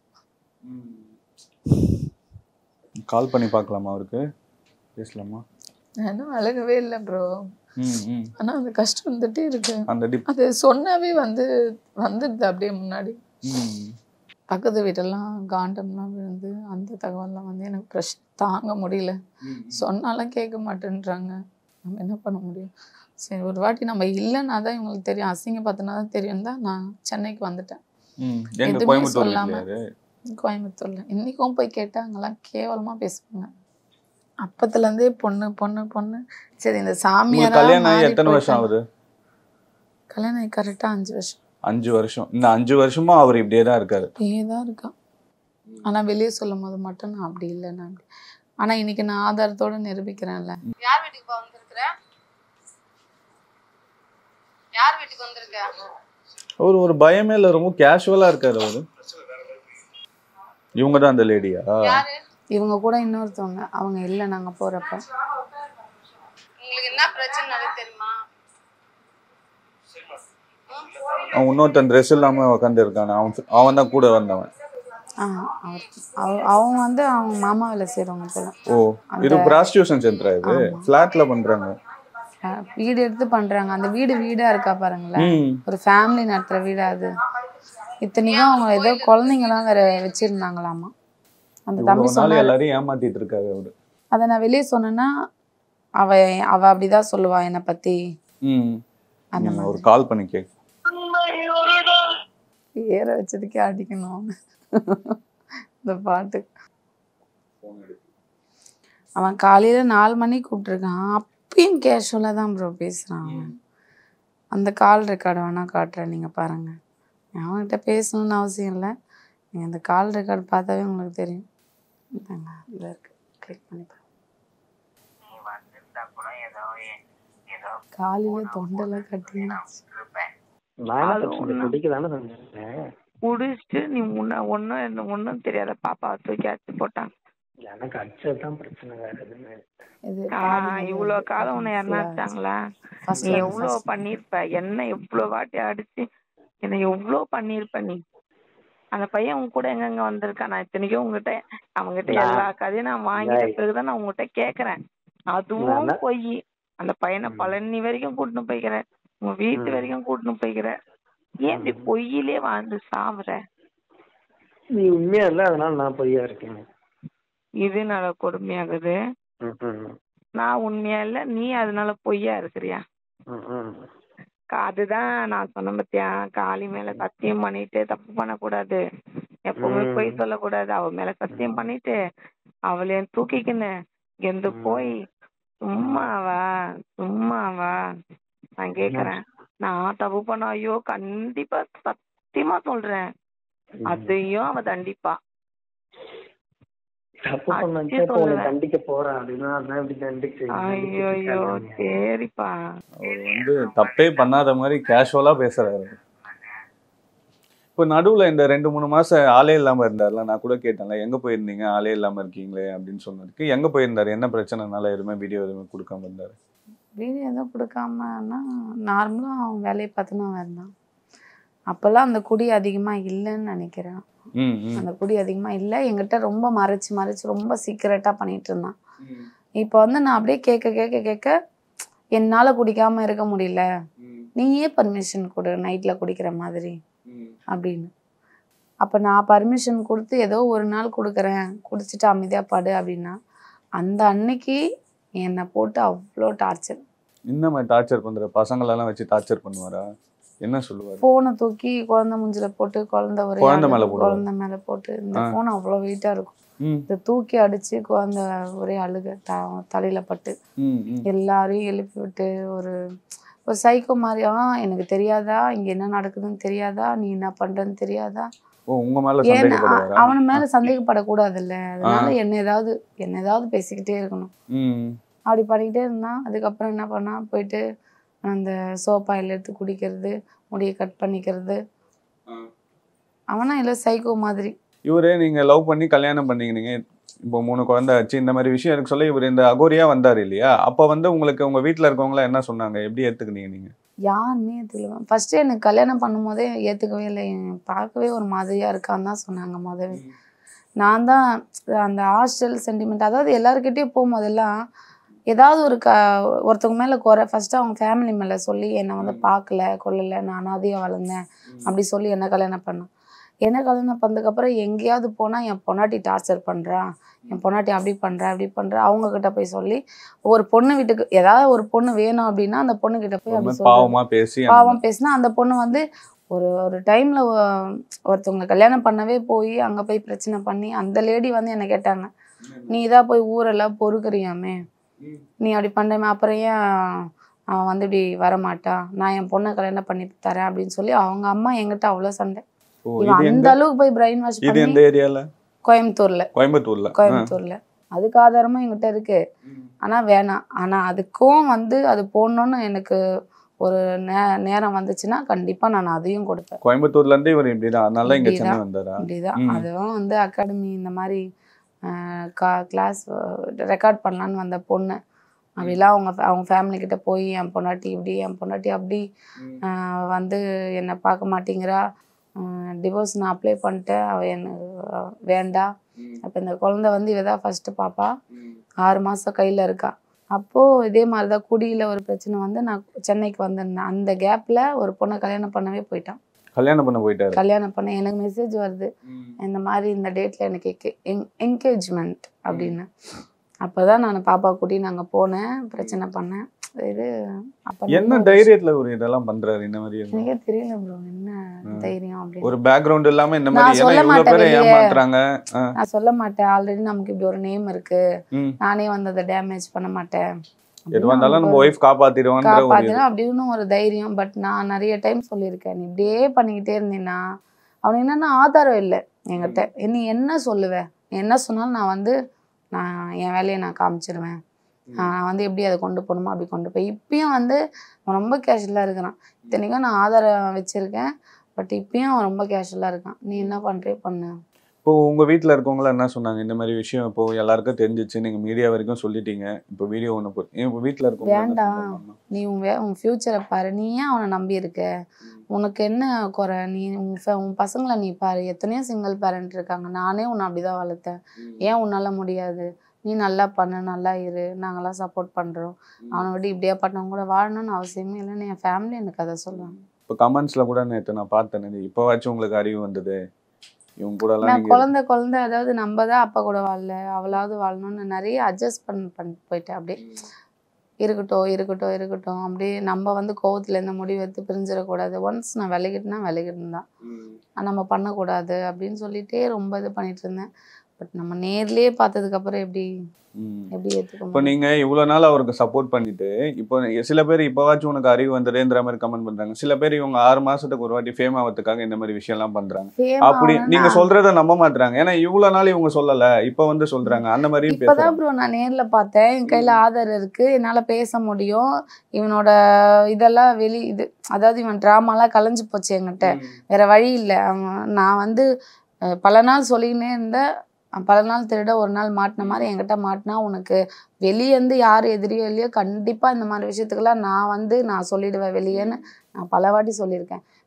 கால் பண்ணி பார்க்கலாமா அவருக்கு பேசலாமா நானும் அழகவே இல்லை ப்ரோ ம் ம் ஆனால் அந்த கஷ்டம் வந்துட்டே இருக்கு அந்த டிப் அது சொன்னாவே வந்து வந்துடுது அப்படியே முன்னாடி ம் பக்கத்து வீட்டெல்லாம் காண்டம்லாம் விழுந்து அந்த தகவல்லாம் வந்து எனக்கு ப்ரெஷர் தாங்க முடியல சொன்னாலும் கேட்க மாட்டேன்றாங்க நம்ம என்ன பண்ண முடியும் சரி ஒரு வாட்டி நம்ம இல்லைன்னா தான் இவங்களுக்கு தெரியும் அசிங்கப்படுத்தினா தான் தெரியும் தான் நான் சென்னைக்கு வந்துட்டேன் ம் எங்க எதுவுமே கோயம்புத்தூர் சொல்லாம. இல்லையாரு கோயம்புத்தூர்ல இன்னைக்கும் போய் கேட்டா அங்கெல்லாம் கேவலமா பேசுவாங்க அப்பத்துலேருந்தே பொண்ணு பொண்ணு பொண்ணு சரி இந்த உங்களுக்கு சாமியாரா கல்யாணம் ஆகி மாறி எத்தனை வருஷம் போயிட்டாங்க. ஆகுது கல்யாணம் ஆகி கரெக்டாக அஞ்சு வருஷம் அஞ்சு வருஷம் இந்த அஞ்சு வருஷமா அவர் இப்படியே தான் இருக்காரு அப்படியே தான் இருக்கான் ஆனா வெளியே சொல்லும் போது மட்டும் நான் அப்படி இல்லை நான் அப்படி ஆனா இன்னைக்கு நான் ஆதாரத்தோட நிரூபிக்கிறேன்ல யார் வீட்டுக்கு வந்திருக்கிற யார் வீட்டுக்கு வந்திருக்க அவர் ஒரு பயமே இல்லை ரொம்ப கேஷுவலா இருக்காரு அவரு இவங்க தான் அந்த லேடியா யாரு இவங்க கூட இன்னொருத்தவங்க அவங்க இல்லை நாங்க போறப்ப உங்களுக்கு என்ன பிரச்சனை தெரியுமா அவன் இன்னொருத்தன் ட்ரெஸ் இல்லாம உட்காந்து இருக்கான் அவன் அவன் தான் கூட வந்தவன் ஆ அவர் அவ- அவங்க வந்து அவங்க மாமா வேலை செய்றவங்க போல ஓ இது அந்த- ப்ராஸ்டியூஷன் சென்டரா இது ஆமா. ஃபிளாட்ல பண்றாங்க அஹ் வீடு எடுத்து பண்றாங்க அந்த வீடு வீடா இருக்கா பாருங்களேன் ம் ஒரு ஃபேமிலி நடத்துற வீடா அது இத்தனைக்கும் அவங்க ஏதோ குழந்தைங்களாம் வேற வச்சிருந்தாங்களாமா அந்த தம்பி இவ்வளவு நாள் சொன்னாரு எல்லாரையும் ஏமாத்திட்டு இருக்காரு அவரு அதை நான் வெளியே சொன்னேன்னா அவ அவ அப்படிதான் சொல்லுவா என்னை பத்தி ம் அந்த நீங்க ஒரு மாதிரி கால் பண்ணி கேட்க ஏற வச்சதுக்கே அடிக்கணும் இந்த பாட்டு அவன் காலையில நாலு மணிக்கு கூப்பிட்டுருக்கான் அப்பயும் கேஷுவலா தான் ப்ரோ பேசுறான் அவன் அந்த கால் ரெக்கார்டு வேணா காட்டுறேன் நீங்க பாருங்க அவன்கிட்ட பேசணும்னு அவசியம் இல்லை நீங்க அந்த கால் ரெக்கார்டு பார்த்தாவே உங்களுக்கு தெரியும் இந்தாங்க, இதுல இருக்கு கிளிக் பண்ணி பாருங்க காலையில தொண்டெல்லாம் கட்டியாச்சு நான் என்ன அது பிரச்சனை ஒண்ணும் குடிக்க தானே செஞ்சேன் குடிச்சிட்டு நீ முன்ன ஒன்றும் என்ன ஒன்றும் தெரியாத பாப்பாவை தூக்கி அடிச்சு போட்டான் எனக்கு அடிச்சதுதான் பிரச்சனை வேற எதுவுமே இல்ல. இது ஆஹ் இவ்வளோ காலம் உன்னை யாருன்னா அடிச்சாங்களா நீ எவ்வளோ பண்ணியிருப்ப என்ன எவ்வளோ வாட்டி அடிச்சு என்னை எவ்வளோ பண்ணியிருப்ப நீ அந்த பையன் உன் கூட எங்கெங்க வந்திருக்கான் நான் இத்தனைக்கும் உங்ககிட்ட அவங்ககிட்ட நான்- எல்லா கதையும் நான் வாங்கிட்ட ஏய். பிறகுதான் நான் உங்ககிட்ட கேக்குறேன் அதுவும் நான் பொய் அந்த பையனை ம். பழனி வரைக்கும் கூட்டின்னு போய்க்கிற உங்க வீட்டு ம். வரைக்கும் கூட்டின்னு போய்க்கிற ஏன் இப்படி பொய்யிலே வாழ்ந்து சாவுற நீ உண்மையா இல்ல அதனால நான் பொய்யா இருக்கேன் இது நல்ல கொடுமையாகுது ம், ம், நான் உண்மையா இல்ல நீ அதனால பொய்யா இருக்கிறியா ம், ம். கா- அதுதான் நான் சொன்ன பத்தியா காளி மேல சத்தியம் பண்ணிட்டு தப்பு பண்ணக்கூடாது எப்பவுமே ம். பொய் சொல்லக்கூடாது அவ மேல சத்தியம் பண்ணிட்டு அவளையும் தூக்கிக்கின்னு இங்கிருந்து ம். போய் சும்மாவா சும்மாவா நான் கேக்குறேன் நான் தப்பு பண்ண ஐயோ கண்டிப்பா சத்தியமா சொல்றேன் ம். அதையும் அவ தண்டிப்பா தப்பு அடிச்சு பண்ணா இப்போ உன்னை சொல்லுவேன். தண்டிக்க போறேன் அப்படின்னா அதான் இப்படி தண்டிச்சு ஐயோ ஐயோ சரிப்பா அவர் வந்து தப்பே பண்ணாத மாதிரி கேஷுவலா பேசுறாரு இப்போ நடுவுல இந்த ரெண்டு மூணு மாசம் ஆளே இல்லாம இருந்தார்ல நான் கூட கேட்டேன்ல எங்க போயிருந்தீங்க ஆளே இல்லாம இருக்கீங்களே அப்படின்னு சொன்னதுக்கு எங்க போயிருந்தாரு என்ன பிரச்சனைனால எதுவுமே வீடியோ எதுவுமே கொடுக்காம இருந்தாரு வீடியோ எதுவும் கொடுக்காமன்னா நார்மலாக அவன் வேலையை பார்த்துன்னு அவன் இருந்தான் அப்போல்லாம் அந்த குடி அதிகமாக இல்லைன்னு நினைக்கிறேன் ம் ம் அந்த குடி அதிகமாக இல்லை என்கிட்ட ரொம்ப மறைச்சு மறைச்சு ரொம்ப சீக்கிரட்டாக பண்ணிட்டு இருந்தான் இப்போ வந்து நான் அப்படியே கேட்க கேட்க கேட்க என்னால் குடிக்காமல் இருக்க முடியல நீயே பர்மிஷன் கொடு நைட்டில் குடிக்கிற மாதிரி அப்படின்னு அப்போ நான் பர்மிஷன் கொடுத்து ஏதோ ஒரு நாள் கொடுக்குறேன் குடிச்சிட்டு அமைதியாக படு அப்படின்னா அந்த அன்னைக்கு என்னை போட்டு அவ்வளோ டார்ச்சர் இந்த மாதிரி டார்ச்சர் பண்ற பசங்களெல்லாம் வச்சு டார்ச்சர் பண்ணுவாரா என்ன சொல்லுவாரு ஃபோனை தூக்கி குழந்தை முஞ்சில போட்டு குழந்தை ஒரே குழந்தை அழு- மேல போடுவாரு. குழந்தை மேலே போட்டு இந்த ஆ. ஃபோன் அவ்வளோ வெயிட்டாக இருக்கும் ம் இதை தூக்கி அடிச்சு குழந்தை ஒரே அழுக த தலையில பட்டு ம் ம் எல்லாரையும் எழுப்பி விட்டு ஒரு ஒரு சைக்கோ மாதிரி ஆ எனக்கு தெரியாதா இங்க என்ன நடக்குதுன்னு தெரியாதா நீ என்ன பண்றன்னு தெரியாதா ஓ உங்க மேல ஏன்னா சந்தேகப்படுவாரா அவன மேல சந்தேகப்படக்கூடாதுல்ல அதனால என்ன ஏதாவது என்ன ஏதாவது பேசிக்கிட்டே இருக்கணும் ம் அப்படி பண்ணிக்கிட்டே இருந்தான் அதுக்கப்புறம் என்ன பண்ணா போயிட்டு அந்த சோப் ஆயில் எடுத்து குடிக்கிறது முடியை கட் பண்ணிக்கிறது அவனா இல்லை சைக்கோ மாதிரி இவரே நீங்க லவ் பண்ணி கல்யாணம் பண்ணீங்க இப்போ மூணு குழந்தை ஆச்சு இந்த மாதிரி விஷயம் எனக்கு சொல்ல இவர் இந்த அகோரியா வந்தார் இல்லையா அப்ப வந்து உங்களுக்கு உங்க வீட்ல இருக்கவங்களாம் என்ன சொன்னாங்க எப்படி ஏத்துக்குனீங்க நீங்க யாருமே ஏற்றுக்கல ஃபர்ஸ்ட் எனக்கு கல்யாணம் பண்ணும்போதே ஏற்றுக்கவே இல்லை எனக்கு பார்க்கவே ஒரு மாதிரியா இருக்கான்னு தான் சொன்னாங்க முதவே நான் தான் அந்த ஹாஸ்டல் சென்டிமெண்ட் அதாவது எல்லாருக்கிட்டேயும் போகும்போதெல்லாம் ஏதாவது ஒரு க ஒருத்தவங்க மேலே குறை ஃபர்ஸ்ட் அவங்க ஃபேமிலி மேலே சொல்லி என்னை வந்து பார்க்கல கொள்ளலை நான் அனாதையாக வளர்ந்தேன் அப்படி சொல்லி என்ன கல்யாணம் பண்ணான் என்ன கல்யாணம் பண்ணதுக்கப்புறம் எங்கேயாவது போனால் என் பொண்டாட்டி டார்ச்சர் பண்ணுறான் என் பொண்டாட்டி அப்படி பண்ணுறா அப்படி பண்ணுறா அவங்க கிட்ட போய் சொல்லி ஒரு பொண்ணு வீட்டுக்கு ஏதாவது ஒரு பொண்ணு வேணும் அப்படின்னா அந்த பொண்ணு கிட்ட போய் ஒரு அப்படி மாதிரி சொல்றது. பாவமா பேசி அந்த பாவம் பேசினா அந்த பொண்ணு வந்து ஒரு ஒரு டைம்ல ஒருத்தவங்க கல்யாணம் பண்ணவே போய் அங்க போய் பிரச்சனை பண்ணி அந்த லேடி வந்து என்ன கேட்டாங்க நீ தான் போய் ஊரெல்லாம் பொறுக்குறியாமே நீ அப்படி பண்றமே அப்புறம் ஏன் அவன் வந்து இப்படி வரமாட்டான் நான் என் பொண்ணை கல்யாணம் பண்ணி தரேன் அப்படின்னு சொல்லி அவங்க அம்மா என்கிட்ட அவ்வளவு சண்டை ஓ, இவன் இது அந்த எந்த அளவுக்கு போய் பிரெயின் வாஷ் இது எந்த பண்ணி ஏரியால கோயம்புத்தூர்ல கோயம்புத்தூர்ல ஆ. கோயம்புத்தூர்ல அதுக்கு ஆதாரமும் என்கிட்ட இருக்கு ஆனா வேணாம் ஆனா அதுக்கும் வந்து அது போடணும்னு எனக்கு ஒரு நே நேரம் வந்துச்சுன்னா கண்டிப்பா நான் அதையும் கொடுப்பேன் கோயம்புத்தூர்ல இருந்து இவர் இப்படிதான் அதனால இங்க இப்படிதான். சென்னை வந்தாரா அப்படிதான் ம். அதுவும் வந்து அகாடமி இந்த மாதிரி கிளாஸ் ரெக்கார்ட் பண்ணலான்னு வந்த பொண்ணு அப்படிலாம் அவங்க fa- அவங்க ஃபேமிலி கிட்ட போய் என் பொண்டாட்டி இப்படி என் பொண்டாட்டி அப்படி ஆஹ் வந்து என்னை பார்க்க மாட்டேங்கிறா டிவோர்ஸ் நான் அப்ளை பண்ணிட்டேன் அவள் என்ன வேண்டாம் அப்போ இந்த குழந்தை வந்து இவ தான் ஃபஸ்ட்டு பாப்பா ஆறு மாதம் கையில் இருக்கா அப்போது இதே மாதிரி தான் குடியில் ஒரு பிரச்சனை வந்து நான் சென்னைக்கு வந்திருந்தேன் அந்த கேப்பில் ஒரு பொண்ணை கல்யாணம் பண்ணவே போயிட்டான் கல்யாணம் பண்ண போயிட்டாரு கல்யாணம் பண்ண எனக்கு மெசேஜ் வருது இந்த மாதிரி இந்த டேட்டில் எனக்கு என்கேஜ்மெண்ட் அப்படின்னு அப்போ தான் நான் பாப்பா கூட்டி நாங்கள் போனேன் பிரச்சனை பண்ணேன் இது அப்ப என்ன ரொம்ப தைரியத்துல ஒரு இதெல்லாம் பண்றாரு இந்த மாதிரி எல்லாம்? எனக்கே தெரியல ப்ரோ என்ன தைரியம் அப்படின்னு ஒரு பேக்ரவுண்ட் இல்லாம இந்த நான் மாதிரி ஏன்னா சொல்ல இவ்வளவு மாட்டேன் பேரை வெளியே. ஏமாத்துறாங்க ஆ, நான் சொல்ல மாட்டேன் ஆல்ரெடி நமக்கு இப்படி ஒரு நேம் இருக்கு ம். நானே வந்து அதை டேமேஜ் பண்ண மாட்டேன் எதுவா இருந்தாலும் நம்ம ஒய்ஃப் காப்பாத்திடுவோன்ற ஒரு இது. காப்பாத்தினா அப்படின்னு ஒரு தைரியம் பட் நான் நிறைய டைம் சொல்லியிருக்கேன் நீ இப்படியே பண்ணிக்கிட்டே இருந்தீன்னா அவனுக்கு என்னன்னா ஆதாரம் இல்லை என்கிட்ட நீ என்ன சொல்லுவ நீ என்ன சொன்னாலும் நான் வந்து நான் என் வேலையை நான் காமிச்சிருவேன் நான் வந்து எப்படி அதை கொண்டு போகணுமோ அப்படி கொண்டு போய் இப்பயும் வந்து அவன் ரொம்ப கேஷுவலாக இருக்கிறான் இத்தனைக்கும் நான் ஆதாரம் வச்சிருக்கேன் பட் இப்பயும் அவன் ரொம்ப கேஷுவலாக இருக்கான் நீ என்ன பண்ணுறே பண்ணு இப்போ உங்க வீட்ல இருக்கவங்க என்ன சொன்னாங்க இந்த மாதிரி விஷயம் இப்போ எல்லாருக்கும் தெரிஞ்சிச்சு நீங்க மீடியா வரைக்கும் சொல்லிட்டீங்க இப்போ வீடியோ ஒண்ணு போ இப்போ வீட்ல இருக்கவங்க என்ன வேண்டாம். சொல்றாங்க? நீ உன் வே உன் ஃப்யூச்சரை பாரு நீ ஏன் அவனை நம்பி இருக்க உனக்கு என்ன குறை நீ உன் ஃப- உன் பசங்களை நீ பாரு எத்தனையோ சிங்கிள் பேரண்ட் இருக்காங்க நானே உன்னை அப்படிதான் வளர்த்தேன் ஏன் உன்னால முடியாது நீ நல்லா பண்ணு நல்லா இரு நாங்களாம் சப்போர்ட் பண்றோம் அவனை விட்டு இப்படியா பண்ணவங்க கூட வாழணும்னு அவசியமே இல்லைன்னு என் ஃபேமிலி எனக்கு அதை சொல்லுவாங்க இப்போ கமெண்ட்ஸ்ல கூட நேற்று நான் பார்த்தேன் இப்போவாச்சும் உங்களுக்கு அறிவு வந்தது இவங்க கூட எல்லாம் நான் நீங்க குழந்தை குழந்தை அதாவது நம்ம தான் அப்பா கூட வாழல அவளாவது வாழணும்னு நிறைய அட்ஜஸ்ட் பண்ண பண்ணி போயிட்டேன் அப்படியே இருக்கட்டும் இருக்கட்டும் இருக்கட்டும் அப்படியே நம்ம வந்து கோவத்துல இந்த முடிவு எடுத்து பிரிஞ்சிடக்கூடாது ஒன்ஸ் நான் விலகிட்டுனா விலகிட்டு தான் நம்ம பண்ணக்கூடாது அப்படின்னு சொல்லிட்டே ரொம்ப இது பண்ணிட்டு இருந்தேன் பட் நம்ம நேர்லயே பார்த்ததுக்கு அப்புறம் எப்படி ம். எப்படி ஏத்துக்க இப்போ முடியும் நீங்க இவ்வளவு நாள் அவருக்கு சப்போர்ட் பண்ணிட்டு இப்போ சில பேர் இப்போவாச்சும் உனக்கு அறிவு வந்ததுன்ற மாதிரி கமெண்ட் பண்றாங்க சில பேர் இவங்க ஆறு மாசத்துக்கு ஒரு வாட்டி ஃபேம் ஆகிறதுக்காக இந்த மாதிரி விஷயம் எல்லாம் பண்றாங்க Fame அப்படி ஆகணும்னா, நீங்க சொல்றத நம்ப மாட்றாங்க ஏன்னா இவ்வளவு நாள் இவங்க சொல்லல இப்போ வந்து சொல்றாங்க அந்த மாதிரியும் இப்பதான் பேசுறாங்க ப்ரோ நான் நேர்ல பார்த்தேன் என் கையில ஆதார் இருக்கு என்னால பேச முடியும் இவனோட இதெல்லாம் வெளி இது அதாவது இவன் ட்ராமாலாம் கலைஞ்சு போச்சு என்கிட்ட வேற வழி இல்லை அவன் நான் வந்து அஹ், பல நாள் சொல்லிக்கினே இருந்தேன் அஹ், பல நாள் திருட ஒரு நாள் மாட்டின மாதிரி என்கிட்ட மாட்டினா உனக்கு வெளியேந்து யார் எதிரியோ இல்லையோ கண்டிப்பா இந்த மாதிரி விஷயத்துக்கெல்லாம் நான் வந்து நான் சொல்லிடுவேன் வெளியேன்னு நான் பல வாட்டி சொல்லியிருக்கேன்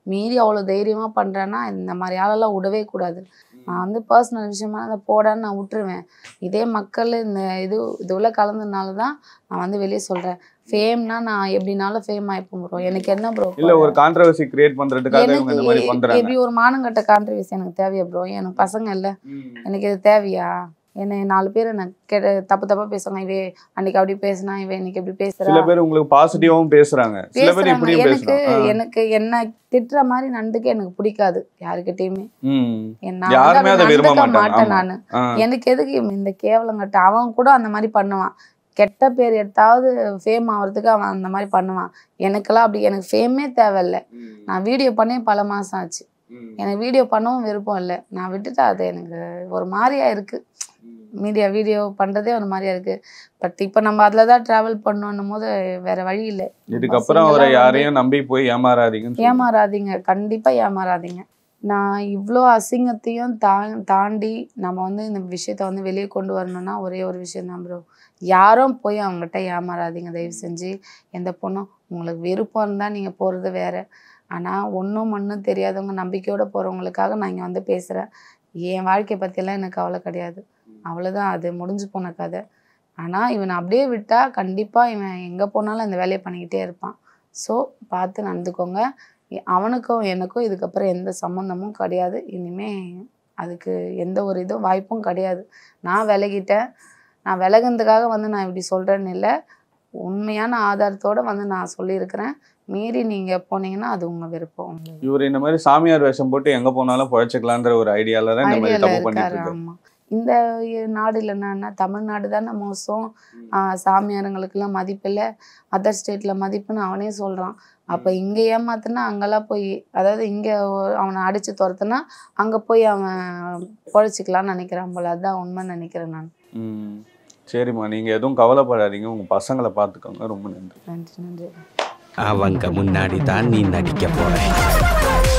மீறி அவ்வளோ தைரியமாக பண்ணுறேன்னா இந்த மாதிரி ஆளெல்லாம் விடவே கூடாது நான் வந்து பர்சனல் விஷயமா அதை போடான்னு நான் விட்டுருவேன் இதே மக்கள் இந்த இது இது உள்ள கலந்ததுனால தான் நான் வந்து வெளியே சொல்கிறேன் ஃபேம்னா நான் எப்படினாலும் ஃபேம் ஆயிப்போம் ப்ரோ எனக்கு என்ன ப்ரோ இல்ல ஒரு கான்ட்ரவர்சி கிரியேட் பண்றதுக்காக இவங்க இந்த மாதிரி எனக்கு பண்றாங்க எப்படி ஒரு மானங்கட்ட கான்ட்ரிபியூஸ் எனக்கு தேவையா ப்ரோ எனக்கு பசங்க இல்லை எனக்கு இது தேவையா என்ன நாலு பேர் என்ன கெட தப்பு தப்பா பேசுவாங்க இவே அன்னைக்கு அப்படி பேசினா இவன் இன்னைக்கு எப்படி பேசுறா சில பேர் உங்களுக்கு பாசிட்டிவாவும் பேசுறாங்க சில பேர் பேசுறாங்க இப்படியும் எனக்கு பேசுறாங்க எனக்கு என்ன திட்டுற மாதிரி நண்டுக்கு எனக்கு பிடிக்காது யாருக்கிட்டயுமே ம் நான் யாருமே வந்து அதை விரும்ப நண்டுக்க மாட்டாங்க. மாட்டேன் ஆமா. நானு ஆ. எனக்கு எதுக்கு இந்த கேவலங்கட்ட அவன் கூட அந்த மாதிரி பண்ணுவான் கெட்ட பேர் எடுத்தாவது ஃபேம் ஆகிறதுக்கு அவன் அந்த மாதிரி பண்ணுவான் எனக்கெல்லாம் அப்படி எனக்கு ஃபேமே தேவையில்ல நான் வீடியோ பண்ணே பல மாசம் ஆச்சு எனக்கு வீடியோ பண்ணவும் விருப்பம் இல்லை நான் விட்டுட்டேன் அது எனக்கு ஒரு மாதிரியா இருக்கு மீடியா வீடியோ பண்றதே ஒரு மாதிரியா இருக்கு பட் இப்போ நம்ம அதில் தான் ட்ராவல் பண்ணணும் போது வேற வழி இல்லை இதுக்கப்புறம் அவரை யாரையும் நம்பி போய் ஏமாறாதீங்கன்னு சொல்லுங்க. ஏமாறாதீங்க கண்டிப்பா ஏமாறாதீங்க நான் இவ்வளோ அசிங்கத்தையும் தா தாண்டி நம்ம வந்து இந்த விஷயத்த வந்து வெளியே கொண்டு வரணும்னா ஒரே ஒரு விஷயம் தான் ப்ரோ யாரும் போய் அவங்ககிட்ட ஏமாறாதீங்க தயவு செஞ்சு எந்த பொண்ணும் உங்களுக்கு விருப்பம் இருந்தால் நீங்கள் போகிறது வேற ஆனால் ஒன்றும் மண்ணும் தெரியாதவங்க நம்பிக்கையோட போகிறவங்களுக்காக நான் இங்கே வந்து பேசுகிறேன் என் வாழ்க்கையை பற்றியெல்லாம் எனக்கு கவலை கிடையாது அவ்வளோதான் அது முடிஞ்சு போன கதை ஆனால் இவனை அப்படியே விட்டால் கண்டிப்பாக இவன் எங்கே போனாலும் இந்த வேலையை பண்ணிக்கிட்டே இருப்பான் ஸோ பார்த்து நடந்துக்கோங்க எ- அவனுக்கும் எனக்கும் இதுக்கப்புறம் எந்த சம்மந்தமும் கிடையாது இனிமே அதுக்கு எந்த ஒரு இதுவும் வாய்ப்பும் கிடையாது நான் விலகிட்டேன் நான் விலகுனதுக்காக வந்து நான் இப்படி சொல்கிறேன்னு இல்லை உண்மையான ஆதாரத்தோட வந்து நான் சொல்லியிருக்கிறேன் மீறி நீங்கள் போனீங்கன்னா அது உங்கள் விருப்பம் இவர் இந்த மாதிரி சாமியார் வேஷம் போட்டு எங்க போனாலும் பழச்சிக்கலான்ற ஒரு ஐடியால தான் இந்த மாதிரி ஐடியாவில் தப்பு பண்ணிட்டு இருக்காரு இருக்காரு ஆமாம் இந்த நாடு இல்லைன்னா தமிழ்நாடு தானே மோசம் ஆஹ் சாமியாருங்களுக்கெல்லாம் மதிப்பில்லை அதர் ஸ்டேட்டில் மதிப்புன்னு அவனே சொல்கிறான் அப்போ இங்கே ஏமாத்துனா அங்கெல்லாம் போய் அதாவது இங்கே அவனை அடித்து துரத்துனா அங்கே போய் அவன் பொழைச்சிக்கலாம்னு நினைக்கிறான் போல அதுதான் உண்மைன்னு நினைக்கிறேன் நான் ம் சரிம்மா நீங்க எதுவும் கவலைப்படாதீங்க உங்க பசங்களை பார்த்துக்கோங்க ரொம்ப நன்றி நன்றி நன்றி அவங்க முன்னாடி தான் நீ நடிக்க போற